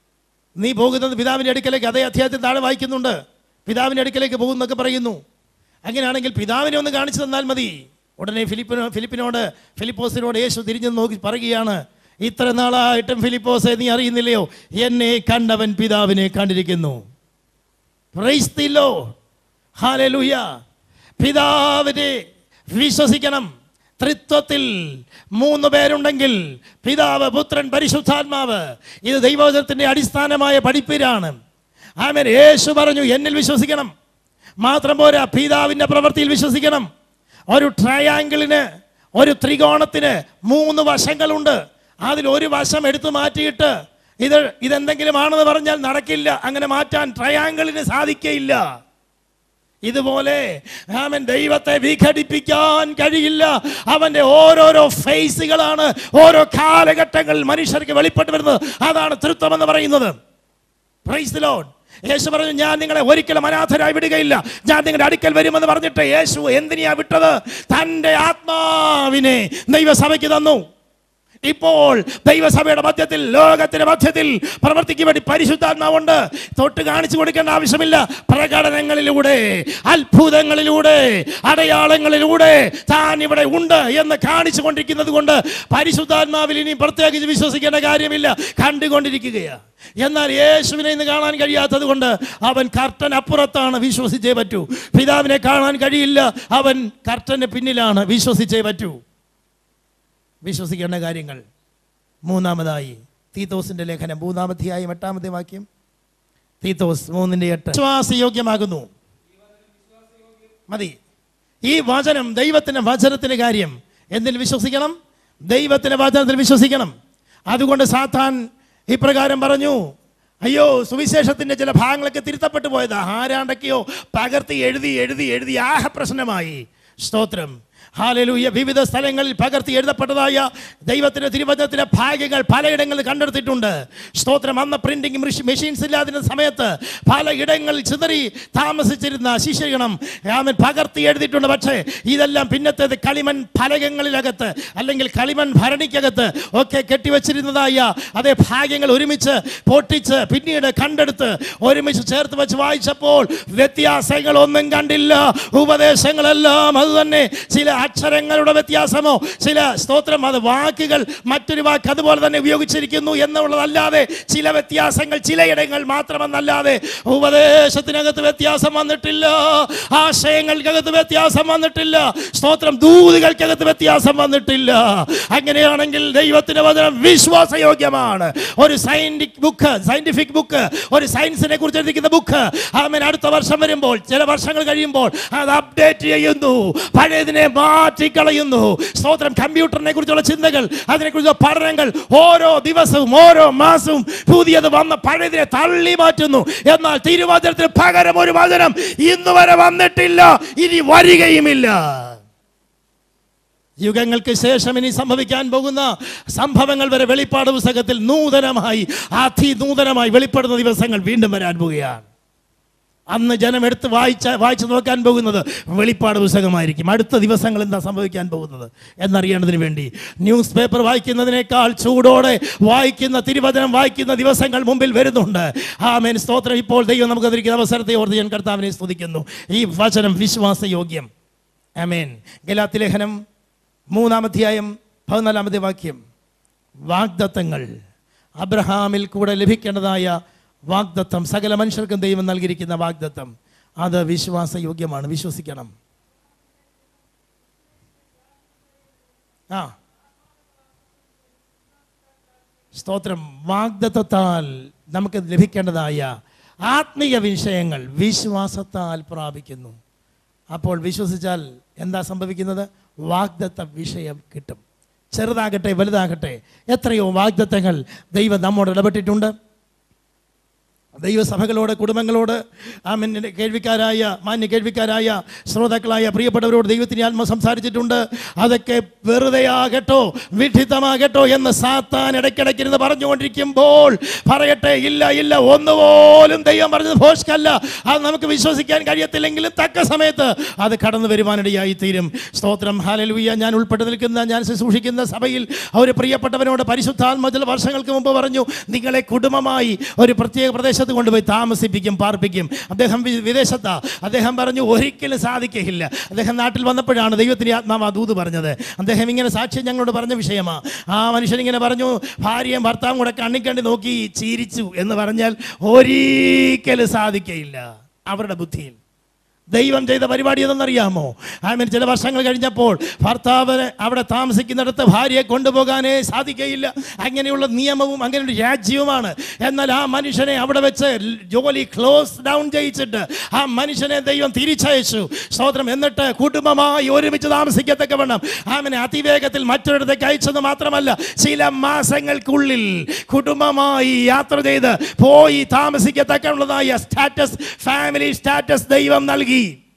നീ പോകുന്നത് പിതാവിൻ്റെ അടുക്കലേക്ക് അതേ അധ്യായത്തിൽ താഴെ വായിക്കുന്നുണ്ട് പിതാവിൻ്റെ അടുക്കലേക്ക് പോകുന്നൊക്കെ പറയുന്നു അങ്ങനെയാണെങ്കിൽ പിതാവിനെ ഒന്ന് കാണിച്ചു തന്നാൽ മതി ഉടനെ ഫിലിപ്പിനോ ഫിലിപ്പിനോട് ഫിലിപ്പോസിനോട് യേശു തിരിഞ്ഞു നോക്കി പറയുകയാണ് ഇത്ര നാളായിട്ടും ഫിലിപ്പോസെ നീ അറിയുന്നില്ലയോ എന്നെ കണ്ടവൻ പിതാവിനെ കണ്ടിരിക്കുന്നു പ്രൈസ് ദി ലോർഡ് ഹല്ലേലൂയ പിതാവിനെ വിശ്വസിക്കണം ത്രിത്വത്തിൽ മൂന്ന് പേരുണ്ടെങ്കിൽ പിതാവ് പുത്രൻ പരിശുദ്ധാത്മാവ് ഇത് ദൈവവചനത്തിൻ്റെ അടിസ്ഥാനമായ പഠിപ്പിലാണ് ആമേൻ യേശു പറഞ്ഞു എന്നിൽ വിശ്വസിക്കണം മാത്രം പോരാ പിതാവിൻ്റെ പ്രവൃത്തിയിൽ വിശ്വസിക്കണം ഒരു ട്രയാങ്കിളിന് ഒരു ത്രികോണത്തിന് മൂന്ന് വശങ്ങളുണ്ട് അതിൽ ഒരു വശം എടുത്തു മാറ്റിയിട്ട് ഇത് ഇതെന്തെങ്കിലും ആണെന്ന് പറഞ്ഞാൽ നടക്കില്ല അങ്ങനെ മാറ്റാൻ ട്രയാങ്കിളിന് സാധിക്കയില്ല ഇതുപോലെ അവൻ ദൈവത്തെ വിഘടിപ്പിക്കാൻ കഴിയില്ല അവന്റെ ഓരോരോ ഫേസുകളാണ് ഓരോ കാലഘട്ടങ്ങളിൽ മനുഷ്യർക്ക് വെളിപ്പെട്ട് വരുന്നത് അതാണ് തൃത്വം എന്ന് പറയുന്നത് പ്രൈസ് ദി ലോർഡ് യേശു പറഞ്ഞു ഞാൻ നിങ്ങളെ ഒരിക്കലും അനാഥരായി വിടുകയില്ല ഞാൻ നിങ്ങളുടെ അടുക്കൽ വരുമെന്ന് പറഞ്ഞിട്ട് യേശു എന്തിനാ വിട്ടത് തൻ്റെ ആത്മാവിനെ ദൈവസഭയ്ക്ക് തന്നു ഇപ്പോൾ ദൈവസഭയുടെ മധ്യത്തിൽ ലോകത്തിന്റെ മധ്യത്തിൽ പ്രവർത്തിക്ക് വേണ്ടി പരിശുദ്ധാത്മാവുണ്ട് തൊട്ട് കാണിച്ചു കൊടുക്കേണ്ട ആവശ്യമില്ല പ്രകടനങ്ങളിലൂടെ അത്ഭുതങ്ങളിലൂടെ അടയാളങ്ങളിലൂടെ താൻ ഇവിടെ ഉണ്ട് എന്ന് കാണിച്ചു കൊണ്ടിരിക്കുന്നത് കൊണ്ട് പരിശുദ്ധാത്മാവിൽ ഇനി പ്രത്യേകിച്ച് വിശ്വസിക്കേണ്ട കാര്യമില്ല കണ്ടുകൊണ്ടിരിക്കുകയാണ് എന്നാൽ യേശുവിനെ ഇന്ന് കാണാൻ കഴിയാത്തത് കൊണ്ട് അവൻ കർട്ടൻ അപ്പുറത്താണ് വിശ്വസിച്ചേ പറ്റൂ പിതാവിനെ കാണാൻ കഴിയില്ല അവൻ കർട്ടന് പിന്നിലാണ് വിശ്വസിച്ചേ പറ്റൂ വിശ്വസിക്കേണ്ട കാര്യങ്ങൾ മൂന്നാമതായി തീത്തോസിന്റെ ലേഖനം മൂന്നാമധ്യായം എട്ടാമത്തെ വാക്യം തീത്തോസ് മൂന്നിന്റെ എട്ട് വിശ്വാസയോഗ്യമാകുന്നു മതി ഈ വചനം ദൈവത്തിന്റെ വചനത്തിന്റെ കാര്യം എന്തിൽ വിശ്വസിക്കണം ദൈവത്തിന്റെ വചനത്തിൽ വിശ്വസിക്കണം അതുകൊണ്ട് സാത്താൻ ഇപ്രകാരം പറഞ്ഞു അയ്യോ സുവിശേഷത്തിന്റെ ചില ഭാഗങ്ങളൊക്കെ തിരുത്തപ്പെട്ടു പോയതാ ആരാണ്ടൊക്കെയോ പകർത്തി എഴുതി എഴുതി എഴുതി ആഹ പ്രശ്നമായി സ്തോത്രം ഹാലലൂയ വിവിധ സ്ഥലങ്ങളിൽ പകർത്തി എഴുതപ്പെട്ടതായ ദൈവത്തിന്റെ തിരുവചനത്തിലെ ഭാഗ്യങ്ങൾ പലയിടങ്ങളിൽ കണ്ടെടുത്തിട്ടുണ്ട് സ്തോത്രം അന്ന് പ്രിന്റിംഗ് മെഷീൻസ് ഇല്ലാതിരുന്ന സമയത്ത് പലയിടങ്ങളിൽ ചിതറി താമസിച്ചിരുന്ന ശിഷ്യഗണം അവൻ പകർത്തി എഴുതിയിട്ടുണ്ട് പക്ഷേ ഇതെല്ലാം പിന്നത്തേത് കളിമൺ ഫലകങ്ങളിലകത്ത് അല്ലെങ്കിൽ കളിമൺ ഭരണിക്കകത്ത് ഒക്കെ കെട്ടിവെച്ചിരുന്നതായ അതേ ഭാഗ്യങ്ങൾ ഒരുമിച്ച് പൊട്ടിച്ച് പിന്നീട് കണ്ടെടുത്ത് ഒരുമിച്ച് ചേർത്ത് വെച്ച് വായിച്ചപ്പോൾ വ്യത്യാസങ്ങൾ ഒന്നും കണ്ടില്ല ഉപദേശങ്ങളെല്ലാം അത് തന്നെ ചില അക്ഷരങ്ങളുടെ വ്യത്യാസമോ ചില സ്തോത്രം അത് വാക്കുകൾ മറ്റൊരു വാക്ക് അതുപോലെ തന്നെ ഉപയോഗിച്ചിരിക്കുന്നു എന്നുള്ളതല്ലാതെ ചില വ്യത്യാസങ്ങൾ ചിലയിടങ്ങൾ മാത്രമെന്നല്ലാതെ ഉപദേശത്തിനകത്ത് വ്യത്യാസം വന്നിട്ടില്ല ആശയങ്ങൾക്കകത്ത് വ്യത്യാസം വന്നിട്ടില്ല സ്തോത്രം ദൂതുകൾക്കകത്ത് വ്യത്യാസം വന്നിട്ടില്ല അങ്ങനെയാണെങ്കിൽ ദൈവത്തിന്റെ വചനം വിശ്വാസയോഗ്യമാണ് ഒരു സയന്റിഫിക് ബുക്ക് സയന്റിഫിക് ബുക്ക് ഒരു സയൻസിനെ കുറിച്ച് എഴുതിക്കുന്ന ബുക്ക് അവൻ അടുത്ത വർഷം വരുമ്പോൾ ചില വർഷങ്ങൾ കഴിയുമ്പോൾ അത് അപ്ഡേറ്റ് ചെയ്യുന്നു പഴയതിനെ മാറ്റിക്കളയുന്നു സ്തോത്രം കമ്പ്യൂട്ടറിനെ കുറിച്ചുള്ള ചിന്തകൾ അതിനെക്കുറിച്ചുള്ള പഠനങ്ങൾ ഓരോ ദിവസവും ഓരോ മാസവും പുതിയത് വന്ന പഴയതിനെ തള്ളി മാറ്റുന്നു എന്നാൽ തിരുവചനത്തിന് പകരം ഒരു വചനം ഇന്ന് വരെ വന്നിട്ടില്ല ഇനി വരികയുമില്ല യുഗങ്ങൾക്ക് ശേഷം ഇനി സംഭവിക്കാൻ പോകുന്ന സംഭവങ്ങൾ വരെ വെളിപ്പാട് പുസ്തകത്തിൽ നൂതനമായി അതിനൂതനമായി വെളിപ്പെടുന്ന ദിവസങ്ങൾ വീണ്ടും വരാൻ പോവുകയാണ് അന്ന് ജനം എടുത്ത് വായിച്ച വായിച്ചു നോക്കാൻ പോകുന്നത് വെളിപ്പാട് പുസ്തകമായിരിക്കും അടുത്ത ദിവസങ്ങൾ എന്താ സംഭവിക്കാൻ പോകുന്നത് എന്നറിയേണ്ടതിന് വേണ്ടി ന്യൂസ് പേപ്പർ വായിക്കുന്നതിനേക്കാൾ ചൂടോടെ വായിക്കുന്ന തിരുവചനം വായിക്കുന്ന ദിവസങ്ങൾ മുമ്പിൽ വരുന്നുണ്ട് ആ മേൻ സ്തോത്രം ഇപ്പോൾ ദൈവം നമുക്ക് അതിരിക്കുന്ന അവസരത്തെ ഓർത്ത് ഞാൻ കർത്താവിനെ സ്തുതിക്കുന്നു ഈ വചനം വിശ്വാസയോഗ്യം അമേൻ ഗലാത്തി ലേഖനം മൂന്നാമധ്യായം പതിനാലാമത്തെ വാക്യം വാഗ്ദത്തങ്ങൾ അബ്രഹാമിൽ കൂടെ ലഭിക്കേണ്ടതായ വാഗ്ദത്തം സകല മനുഷ്യർക്കും ദൈവം നൽകിയിരിക്കുന്ന വാഗ്ദത്തം അത് വിശ്വാസയോഗ്യമാണ് വിശ്വസിക്കണം ആ സ്തോത്രം വാഗ്ദത്തത്താൽ നമുക്ക് ലഭിക്കേണ്ടതായ ആത്മീയ വിഷയങ്ങൾ വിശ്വാസത്താൽ പ്രാപിക്കുന്നു അപ്പോൾ വിശ്വസിച്ചാൽ എന്താ സംഭവിക്കുന്നത് വാഗ്ദത്ത വിഷയം കിട്ടും ചെറുതാകട്ടെ വലുതാകട്ടെ എത്രയോ വാഗ്ദത്തങ്ങൾ ദൈവം നമ്മോട് ഇടപെട്ടിട്ടുണ്ട് ദൈവസഭകളോട് കുടുംബങ്ങളോട് ആമൻ കേൾവിക്കാരായ മാന്യ കേൾവിക്കാരായ ശ്രോതാക്കളായ പ്രിയപ്പെട്ടവരോട് ദൈവത്തിന് ആത്മ സംസാരിച്ചിട്ടുണ്ട് അതൊക്കെ വെറുതെ ആകട്ടോ വിഡിത്തമാകട്ടോ എന്ന് സാത്താൻ ഇടയ്ക്കിടയ്ക്കിരുന്ന് പറഞ്ഞുകൊണ്ടിരിക്കുമ്പോൾ പറയട്ടെ ഇല്ല ഇല്ല ഒന്നുപോലും ദൈവം പറഞ്ഞത് ഭോഷ്കല്ല അത് നമുക്ക് വിശ്വസിക്കാൻ കഴിയത്തില്ലെങ്കിലും തക്ക സമയത്ത് അത് കടന്നു വരുവാനിടയായി തീരും സ്തോത്രം ഹാലലുയ്യ ഞാൻ ഉൾപ്പെട്ട് നിൽക്കുന്ന ഞാൻ ശുശ്രൂഷിക്കുന്ന സഭയിൽ ഒരു പ്രിയപ്പെട്ടവനോട് പരിശുദ്ധാത്മ ചില വർഷങ്ങൾക്ക് മുമ്പ് പറഞ്ഞു നിങ്ങളെ കുടുംബമായി ഒരു പ്രത്യേക പ്രദേശത്ത് കൊണ്ടുപോയി താമസിപ്പിക്കും പാർപ്പിക്കും അദ്ദേഹം വി- വിദേശത്താ അദ്ദേഹം പറഞ്ഞു ഒരിക്കലും സാധിക്കുകയില്ല അദ്ദേഹം നാട്ടിൽ വന്നപ്പോഴാണ് ദൈവത്തിന് ആത്മാവ് ആ ദൂത് പറഞ്ഞത് അദ്ദേഹം ഇങ്ങനെ സാക്ഷ്യം ഞങ്ങളോട് പറഞ്ഞ വിഷയമാ ആ മനുഷ്യൻ ഇങ്ങനെ പറഞ്ഞു ഭാര്യയും ഭർത്താവും കൂടെ കണ്ണിക്കണ്ടി നോക്കി ചിരിച്ചു എന്ന് പറഞ്ഞാൽ ഒരിക്കലും സാധിക്കയില്ല അവരുടെ ബുദ്ധിയിൽ ദൈവം ചെയ്ത പരിപാടി എന്തെന്നറിയാമോ ആമൻ ചില വർഷങ്ങൾ കഴിഞ്ഞപ്പോൾ ഭർത്താവിനെ അവിടെ താമസിക്കുന്നിടത്ത് ഭാര്യയെ കൊണ്ടുപോകാനേ സാധിക്കയില്ല അങ്ങനെയുള്ള നിയമവും അങ്ങനെ ഒരു രാജ്യവുമാണ് എന്നാൽ ആ മനുഷ്യനെ അവിടെ വെച്ച് ജോലി ക്ലോസ് ഡൗൺ ചെയ്യിച്ചിട്ട് ആ മനുഷ്യനെ ദൈവം തിരിച്ചയച്ചു സ്തോത്രം എന്നിട്ട് കുടുംബമായി ഒരുമിച്ച് താമസിക്കത്തക്ക വേണം ആമനെ അതിവേഗത്തിൽ മറ്റൊരിടത്തേക്ക് അയച്ചത് മാത്രമല്ല ചില മാസങ്ങൾക്കുള്ളിൽ കുടുംബമായി യാത്ര ചെയ്ത് പോയി താമസിക്കത്തക്കുള്ളതായ സ്റ്റാറ്റസ് ഫാമിലി സ്റ്റാറ്റസ് ദൈവം നൽകി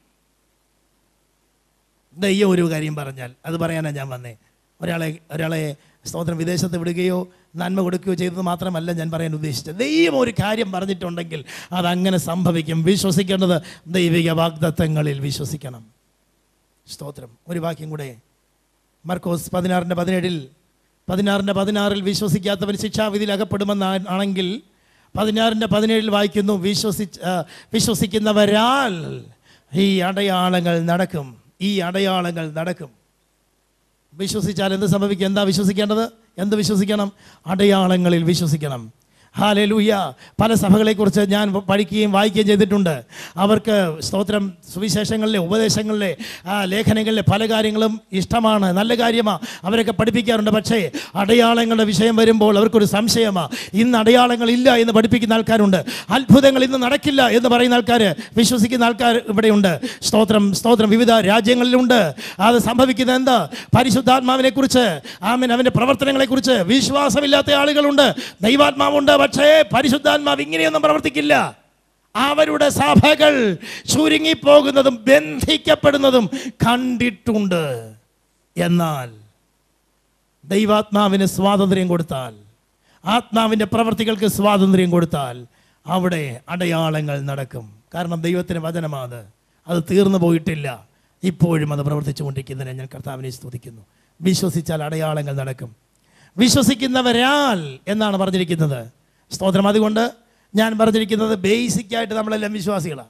ദൈവം ഒരു കാര്യം പറഞ്ഞാൽ അത് പറയാനാണ് ഞാൻ വന്നേ ഒരാളെ ഒരാളെ സ്തോത്രം വിദേശത്ത് വിടുകയോ നന്മ കൊടുക്കുകയോ ചെയ്തത് മാത്രമല്ല ഞാൻ പറയാൻ ഉദ്ദേശിച്ചത് ദൈവം ഒരു കാര്യം പറഞ്ഞിട്ടുണ്ടെങ്കിൽ അതങ്ങനെ സംഭവിക്കും വിശ്വസിക്കേണ്ടത് ദൈവിക വാഗ്ദത്തങ്ങളിൽ വിശ്വസിക്കണം സ്തോത്രം ഒരു വാക്യം കൂടെ മർക്കോസ് പതിനാറിൻ്റെ പതിനേഴിൽ പതിനാറിൻ്റെ പതിനാറിൽ വിശ്വസിക്കാത്തവൻ ശിക്ഷാവിധിയിൽ അകപ്പെടുമെന്ന് ആണെങ്കിൽ പതിനാറിൻ്റെ പതിനേഴിൽ വായിക്കുന്നു വിശ്വസിച്ച് ആ, വിശ്വസിക്കുന്നവരാൽ ഈ അടയാളങ്ങൾ നടക്കും ഈ അടയാളങ്ങൾ നടക്കും വിശ്വസിച്ചാൽ എന്ത് സംഭവിക്കും എന്താ വിശ്വസിക്കേണ്ടത് എന്ത് വിശ്വസിക്കണം അടയാളങ്ങളിൽ വിശ്വസിക്കണം ഹാലലൂയ പല സഭകളെക്കുറിച്ച് ഞാൻ പഠിക്കുകയും വായിക്കുകയും ചെയ്തിട്ടുണ്ട് അവർക്ക് സ്തോത്രം സുവിശേഷങ്ങളിലെ ഉപദേശങ്ങളിലെ ആ ലേഖനങ്ങളിലെ പല കാര്യങ്ങളും ഇഷ്ടമാണ് നല്ല കാര്യമാണ് അവരൊക്കെ പഠിപ്പിക്കാറുണ്ട് പക്ഷേ അടയാളങ്ങളുടെ വിഷയം വരുമ്പോൾ അവർക്കൊരു സംശയമാണ് ഇന്ന് അടയാളങ്ങളില്ല എന്ന് പഠിപ്പിക്കുന്ന ആൾക്കാരുണ്ട് അത്ഭുതങ്ങൾ ഇന്ന് നടക്കില്ല എന്ന് പറയുന്ന ആൾക്കാർ വിശ്വസിക്കുന്ന ആൾക്കാർ ഇവിടെയുണ്ട് സ്തോത്രം സ്തോത്രം വിവിധ രാജ്യങ്ങളിലുണ്ട് അത് സംഭവിക്കുന്നത് എന്താ പരിശുദ്ധാത്മാവിനെ കുറിച്ച് ആമൻ അവൻ്റെ പ്രവർത്തനങ്ങളെ കുറിച്ച് വിശ്വാസമില്ലാത്ത ആളുകളുണ്ട് ദൈവാത്മാവുണ്ട് പക്ഷേ പരിശുദ്ധാത്മാവ് ഇങ്ങനെയൊന്നും പ്രവർത്തിക്കില്ല അവരുടെ സഭകൾ ചുരുങ്ങിപ്പോകുന്നതും ബന്ധിക്കപ്പെടുന്നതും കണ്ടിട്ടുണ്ട് എന്നാൽ ദൈവാത്മാവിന് സ്വാതന്ത്ര്യം കൊടുത്താൽ ആത്മാവിൻ്റെ പ്രവർത്തികൾക്ക് സ്വാതന്ത്ര്യം കൊടുത്താൽ അവിടെ അടയാളങ്ങൾ നടക്കും കാരണം ദൈവത്തിന് വചനമാണ് അത് തീർന്നു പോയിട്ടില്ല ഇപ്പോഴും അത് പ്രവർത്തിച്ചുകൊണ്ടിരിക്കുന്നതിനെ ഞാൻ കർത്താവിനെ സ്തുതിക്കുന്നു വിശ്വസിച്ചാൽ അടയാളങ്ങൾ നടക്കും വിശ്വസിക്കുന്നവരാൽ എന്നാണ് പറഞ്ഞിരിക്കുന്നത് സ്തോത്രം അതുകൊണ്ട് ഞാൻ പറഞ്ഞിരിക്കുന്നത് ബേസിക്കായിട്ട് നമ്മളെല്ലാം വിശ്വാസികളാണ്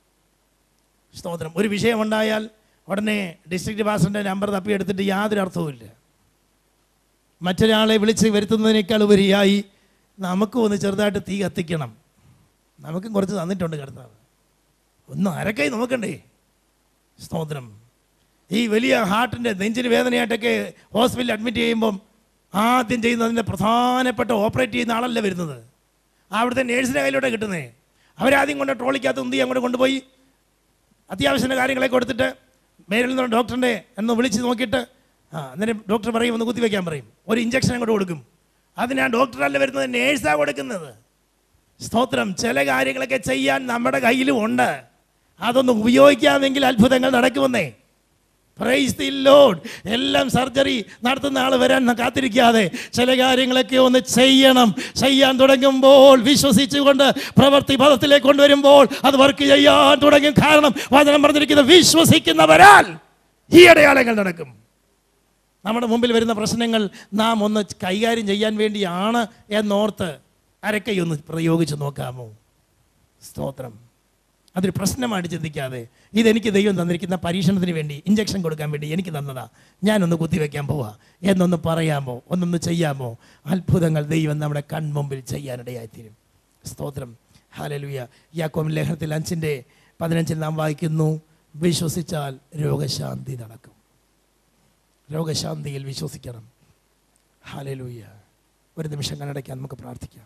സ്തോത്രം ഒരു വിഷയമുണ്ടായാൽ ഉടനെ ഡിസ്ട്രിക്ട് പാസ്റ്ററിൻ്റെ നമ്പർ തപ്പിയെടുത്തിട്ട് യാതൊരു അർത്ഥവുമില്ല മറ്റൊരാളെ വിളിച്ച് വരുത്തുന്നതിനേക്കാൾ ഉപരിയായി നമുക്കും ഒന്ന് ചെറുതായിട്ട് തീ കത്തിക്കണം നമുക്കും കുറച്ച് തന്നിട്ടുണ്ട് കർത്താവ് ഒന്ന് അരക്കായി നോക്കണ്ടേ സ്തോത്രം ഈ വലിയ ഹാർട്ടിൻ്റെ നെഞ്ചിന് വേദനയായിട്ടൊക്കെ ഹോസ്പിറ്റലിൽ അഡ്മിറ്റ് ചെയ്യുമ്പം ആദ്യം ചെയ്യുന്നതിൻ്റെ പ്രധാനപ്പെട്ട ഓപ്പറേറ്റ് ചെയ്യുന്ന ആളല്ല വരുന്നത് അവിടുത്തെ നേഴ്സിൻ്റെ കയ്യിലൂടെ കിട്ടുന്നേ അവരാദ്യം കൊണ്ട് ട്രോളിക്കകത്ത് ഉന്തി അങ്ങോട്ട് കൊണ്ടുപോയി അത്യാവശ്യ കാര്യങ്ങളെ കൊടുത്തിട്ട് മേലിൽ നിന്ന് ഡോക്ടറിൻ്റെ എന്ന് വിളിച്ച് നോക്കിയിട്ട് ആ അന്നേരം ഡോക്ടർ പറയും ഒന്ന് കുത്തിവെക്കാൻ പറയും ഒരു ഇഞ്ചക്ഷൻ അങ്ങോട്ട് കൊടുക്കും അതിനാ ഡോക്ടറല്ല വരുന്നത് നേഴ്സാണ് കൊടുക്കുന്നത് സ്തോത്രം ചില കാര്യങ്ങളൊക്കെ ചെയ്യാൻ നമ്മുടെ കയ്യിലും ഉണ്ട് അതൊന്ന് ഉപയോഗിക്കാമെങ്കിൽ അത്ഭുതങ്ങൾ നടക്കുമെന്നേ പ്രൈസ് ദി ലോഡ് എല്ലാം സർജറി നടത്തുന്ന ആൾ വരാൻ കാത്തിരിക്കാതെ ചില കാര്യങ്ങളൊക്കെ ഒന്ന് ചെയ്യണം ചെയ്യാൻ തുടങ്ങുമ്പോൾ വിശ്വസിച്ചുകൊണ്ട് പ്രവൃത്തി പദത്തിലേക്ക് കൊണ്ടുവരുമ്പോൾ അത് വർക്ക് ചെയ്യാൻ തുടങ്ങും കാരണം വചനം പറഞ്ഞിരിക്കുന്ന വിശ്വസിക്കുന്നവരാൽ ഈ അടയാളങ്ങൾ നടക്കും നമ്മുടെ മുമ്പിൽ വരുന്ന പ്രശ്നങ്ങൾ നാം ഒന്ന് കൈകാര്യം ചെയ്യാൻ വേണ്ടിയാണ് എന്നോർത്ത് അരക്കൈ ഒന്ന് പ്രയോഗിച്ച് നോക്കാമോ സ്തോത്രം അതൊരു പ്രശ്നമായിട്ട് ചിന്തിക്കാതെ ഇതെനിക്ക് ദൈവം തന്നിരിക്കുന്ന പരീക്ഷണത്തിന് വേണ്ടി ഇഞ്ചക്ഷൻ കൊടുക്കാൻ വേണ്ടി എനിക്ക് തന്നതാ ഞാനൊന്ന് കുത്തിവെക്കാൻ പോവാ എന്നൊന്ന് പറയാമോ ഒന്നൊന്ന് ചെയ്യാമോ അത്ഭുതങ്ങൾ ദൈവം നമ്മുടെ കൺമുമ്പിൽ ചെയ്യാനിടയായിത്തീരും സ്തോത്രം ഹാലലുയ യാക്കോം ലേഖനത്തിൽ അഞ്ചിൻ്റെ പതിനഞ്ചിൽ നാം വായിക്കുന്നു വിശ്വസിച്ചാൽ രോഗശാന്തി നടക്കും രോഗശാന്തിയിൽ വിശ്വസിക്കണം ഹാലലൂയ ഒരു നിമിഷം കണ്ണടയ്ക്കാൻ നമുക്ക് പ്രാർത്ഥിക്കാം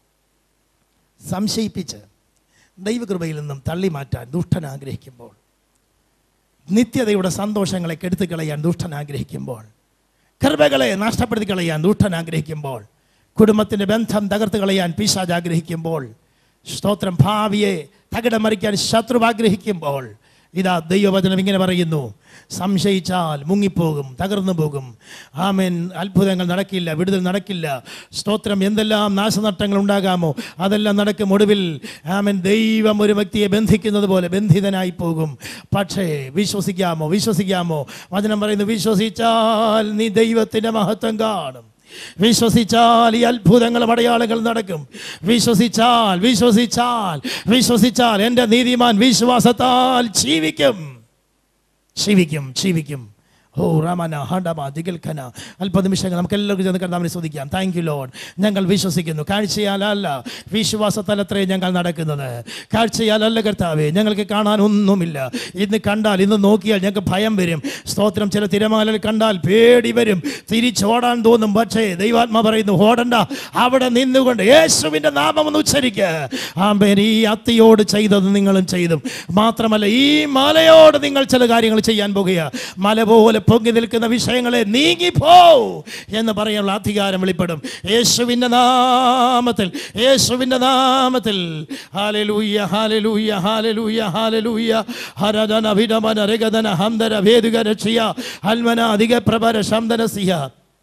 സംശയിപ്പിച്ച് ദൈവകൃപയിൽ നിന്നും തള്ളി മാറ്റാൻ ദുഷ്ടൻ ആഗ്രഹിക്കുമ്പോൾ നിത്യതയുടെ സന്തോഷങ്ങളെ കെടുത്തി കളയാൻ ദുഷ്ടൻ ആഗ്രഹിക്കുമ്പോൾ കൃപകളെ നഷ്ടപ്പെടുത്തി കളയാൻ ദുഷ്ടൻ ആഗ്രഹിക്കുമ്പോൾ കുടുംബത്തിൻ്റെ ബന്ധം തകർത്ത് കളയാൻ പിശാജ് ആഗ്രഹിക്കുമ്പോൾ സ്തോത്രം ഭാവിയെ തകിടം മറിക്കാൻ ശത്രു ആഗ്രഹിക്കുമ്പോൾ ഇതാ ദൈവവചനം ഇങ്ങനെ പറയുന്നു സംശയിച്ചാൽ മുങ്ങിപ്പോകും തകർന്നു പോകും ആമേൻ അത്ഭുതങ്ങൾ നടക്കില്ല വിടുതൽ നടക്കില്ല സ്തോത്രം എന്തെല്ലാം നാശനഷ്ടങ്ങൾ ഉണ്ടാകാമോ അതെല്ലാം നടക്കും ഒടുവിൽ ആമേൻ ദൈവം ഒരു വ്യക്തിയെ ബന്ധിക്കുന്നത് പോലെ ബന്ധിതനായി പോകും പക്ഷേ വിശ്വസിക്കാമോ വിശ്വസിക്കാമോ വചനം പറയുന്നു വിശ്വസിച്ചാൽ നീ ദൈവത്തിൻ്റെ മഹത്വം കാണും വിശ്വസിച്ചാൽ ഈ അത്ഭുതങ്ങളും അടയാളങ്ങൾ നടക്കും വിശ്വസിച്ചാൽ വിശ്വസിച്ചാൽ വിശ്വസിച്ചാൽ എൻ്റെ നീതിമാൻ വിശ്വാസത്താൽ ജീവിക്കും ജീവിക്കും ജീവിക്കും ഓ റമന ഹണ്ടമ ദിഗൽഖന അല്പനിമിഷങ്ങൾ നമുക്ക് എല്ലാവർക്കും ചെന്ന് കർത്താവിനെ സ്തുതിക്കാം താങ്ക് യു ലോഡ് ഞങ്ങൾ വിശ്വസിക്കുന്നു കാഴ്ചയാലല്ല വിശ്വാസത്തലത്രേ ഞങ്ങൾ നടക്കുന്നത് കാഴ്ചയാലല്ല കർത്താവേ ഞങ്ങൾക്ക് കാണാൻ ഒന്നുമില്ല ഇന്ന് കണ്ടാൽ ഇന്ന് നോക്കിയാൽ ഞങ്ങൾക്ക് ഭയം വരും സ്തോത്രം ചില തിരമാലകൾ കണ്ടാൽ പേടി വരും തിരിച്ചോടാൻ തോന്നും പക്ഷേ ദൈവാത്മ പറയുന്നു ഓടണ്ട അവിടെ നിന്നുകൊണ്ട് യേശുവിൻ്റെ നാമം ഒന്ന് ഉച്ചരിക്കുക ആമ്പേൻ ഈ അത്തിയോട് ചെയ്തത് നിങ്ങളും ചെയ്തും മാത്രമല്ല ഈ മലയോട് നിങ്ങൾ ചില കാര്യങ്ങൾ ചെയ്യാൻ പോകുക മല പോലെ പൊങ്ങി നിൽക്കുന്ന വിഷയങ്ങളെ നീങ്ങിപ്പോ എന്ന് പറയാനുള്ള അധികാരം വെളിപ്പെടും യേശുവിൻ്റെ നാമത്തിൽ യേശുവിൻ്റെ നാമത്തിൽ ഹാലലൂയ ഹാലലൂയ ഹാലലൂയ ഹാലലൂയ ഹരദന വിടമന രഗദന ഹംദര വേദുക രക്ഷിയ ഹൽമന അധിക പ്രഭര ശംദന സിയ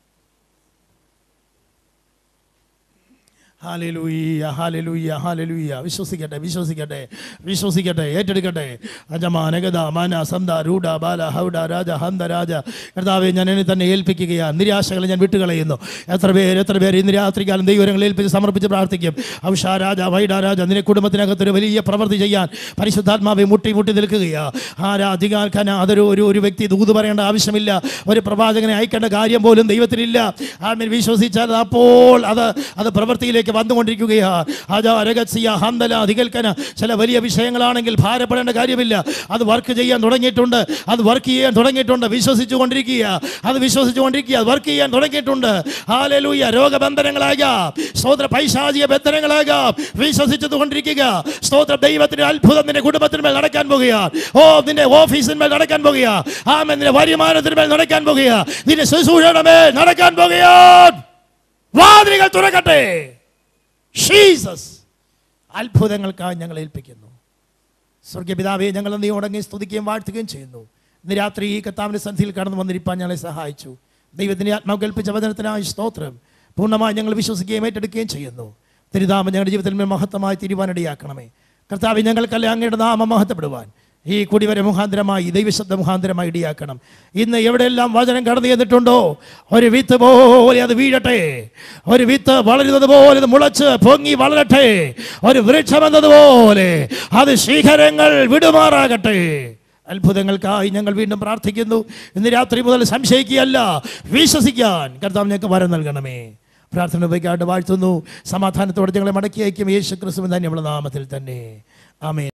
ഹാലലൂയ ഹാലലൂയ ഹാലലൂയ വിശ്വസിക്കട്ടെ വിശ്വസിക്കട്ടെ വിശ്വസിക്കട്ടെ ഏറ്റെടുക്കട്ടെ അജമാനഗത മാന സന്ത രൂഢ ബാല ഹൗഡ രാജ ഹന്ത രാജ കർത്താവെ ഞാൻ എന്നെ തന്നെ ഏൽപ്പിക്കുകയാണ് നിരാശകളെ ഞാൻ വിട്ടുകളയുന്നു എത്ര പേര് എത്ര പേര് ഇന്ന് രാത്രികാലം ദൈവങ്ങളെ ഏൽപ്പിച്ച് സമർപ്പിച്ച് പ്രാർത്ഥിക്കും ഔഷ രാജ വൈഡ രാജ നിന്റെ കുടുംബത്തിനകത്തൊരു വലിയ പ്രവൃത്തി ചെയ്യാൻ പരിശുദ്ധാത്മാവെ മുട്ടി മുട്ടി നിൽക്കുകയാ ആരാധികാൽഖന അതൊരു ഒരു ഒരു വ്യക്തി ദൂത് പറയേണ്ട ആവശ്യമില്ല ഒരു പ്രവാചകനെ അയക്കേണ്ട കാര്യം പോലും ദൈവത്തിനില്ല ആമേൻ വിശ്വസിച്ചാൽ അപ്പോൾ അത് അത് പ്രവൃത്തിയിലേക്ക് വന്നുകൊണ്ടിരിക്കുകയാ ആജാ രഹസ്യ ഹന്തല അധികൽക്കന ചില വലിയ വിഷയങ്ങളാണെങ്കിൽ ഭാരപ്പെടേണ്ട കാര്യമില്ല അത് വർക്ക് ചെയ്യാൻ തുടങ്ങിയിട്ടുണ്ട് അത് വർക്ക് ചെയ്യാൻ തുടങ്ങിയിട്ടുണ്ട് വിശ്വസിച്ചു കൊണ്ടിരിക്കുക അത് വിശ്വസിച്ചു കൊണ്ടിരിക്കുക അത് വർക്ക് ചെയ്യാൻ തുടങ്ങിയിട്ടുണ്ട് ഹാലലൂയ രോഗബന്ധനങ്ങളാകാം സ്തോത്ര പൈശാചിക ബന്ധനങ്ങളാകാം വിശ്വസിച്ചത് കൊണ്ടിരിക്കുക സ്തോത്ര ദൈവത്തിന്റെ അത്ഭുതം നിന്റെ കുടുംബത്തിന്മേൽ നടക്കാൻ പോകുകയാണ് ഓ നിന്റെ ഓഫീസിന്മേൽ നടക്കാൻ പോകുക ആമൻ നിന്റെ വരുമാനത്തിന്മേൽ നടക്കാൻ പോകുക നിന്റെ ശുശ്രൂഷയുടെ മേൽ നടക്കാൻ പോകുകയാണ് വാതിലുകൾ തുറക്കട്ടെ ജീസസ് അത്ഭുതങ്ങൾക്കായി ഞങ്ങൾ ഏൽപ്പിക്കുന്നു സ്വർഗപിതാവെ ഞങ്ങൾ നീ ഉടങ്ങി സ്തുതിക്കുകയും വാഴ്ത്തുകയും ചെയ്യുന്നു ഇന്ന് രാത്രി ഈ കത്താവിൻ്റെ സന്ധിയിൽ കടന്നു വന്നിരിപ്പാൻ ഞങ്ങളെ സഹായിച്ചു ദൈവത്തിൻ്റെ ആത്മാവ് കൽപ്പിച്ച വചനത്തിനായി സ്തോത്രം പൂർണ്ണമായി ഞങ്ങൾ വിശ്വസിക്കുകയും ഏറ്റെടുക്കുകയും ചെയ്യുന്നു തിരുനാമം ഞങ്ങളുടെ ജീവിതത്തിൽ മേൽ മഹത്വമായി തിരുവാനിടയാക്കണമേ കർത്താവ് ഞങ്ങൾക്കല്ല അങ്ങയുടെ നാമം മഹത്വപ്പെടുവാൻ ഈ കുടിവരെ മുഖാന്തരമായി ദൈവശബ്ദ മുഖാന്തരമായി ഇടിയാക്കണം ഇന്ന് എവിടെയെല്ലാം വചനം കടന്നു ചെന്നിട്ടുണ്ടോ ഒരു വിത്ത് പോലെ അത് വീഴട്ടെ ഒരു വിത്ത് വളരുന്നത് പോലെ അത് മുളച്ച് പൊങ്ങി വളരട്ടെ ഒരു വൃക്ഷമെന്നതുപോലെ അത് ശിഖരങ്ങൾ വിടുമാറാകട്ടെ അത്ഭുതങ്ങൾക്കായി ഞങ്ങൾ വീണ്ടും പ്രാർത്ഥിക്കുന്നു ഇന്ന് രാത്രി മുതൽ സംശയിക്കുകയല്ല വിശ്വസിക്കാൻ കർത്താവ് ഞങ്ങൾക്ക് വരം നൽകണമേ പ്രാർത്ഥന ഉപയോഗിക്കാണ്ട് വാഴ്ത്തുന്നു സമാധാനത്തോടെ ഞങ്ങളെ മടക്കി അയക്കും യേശു ക്രിസ്തു തന്നെ നമ്മുടെ നാമത്തിൽ തന്നെ ആമേ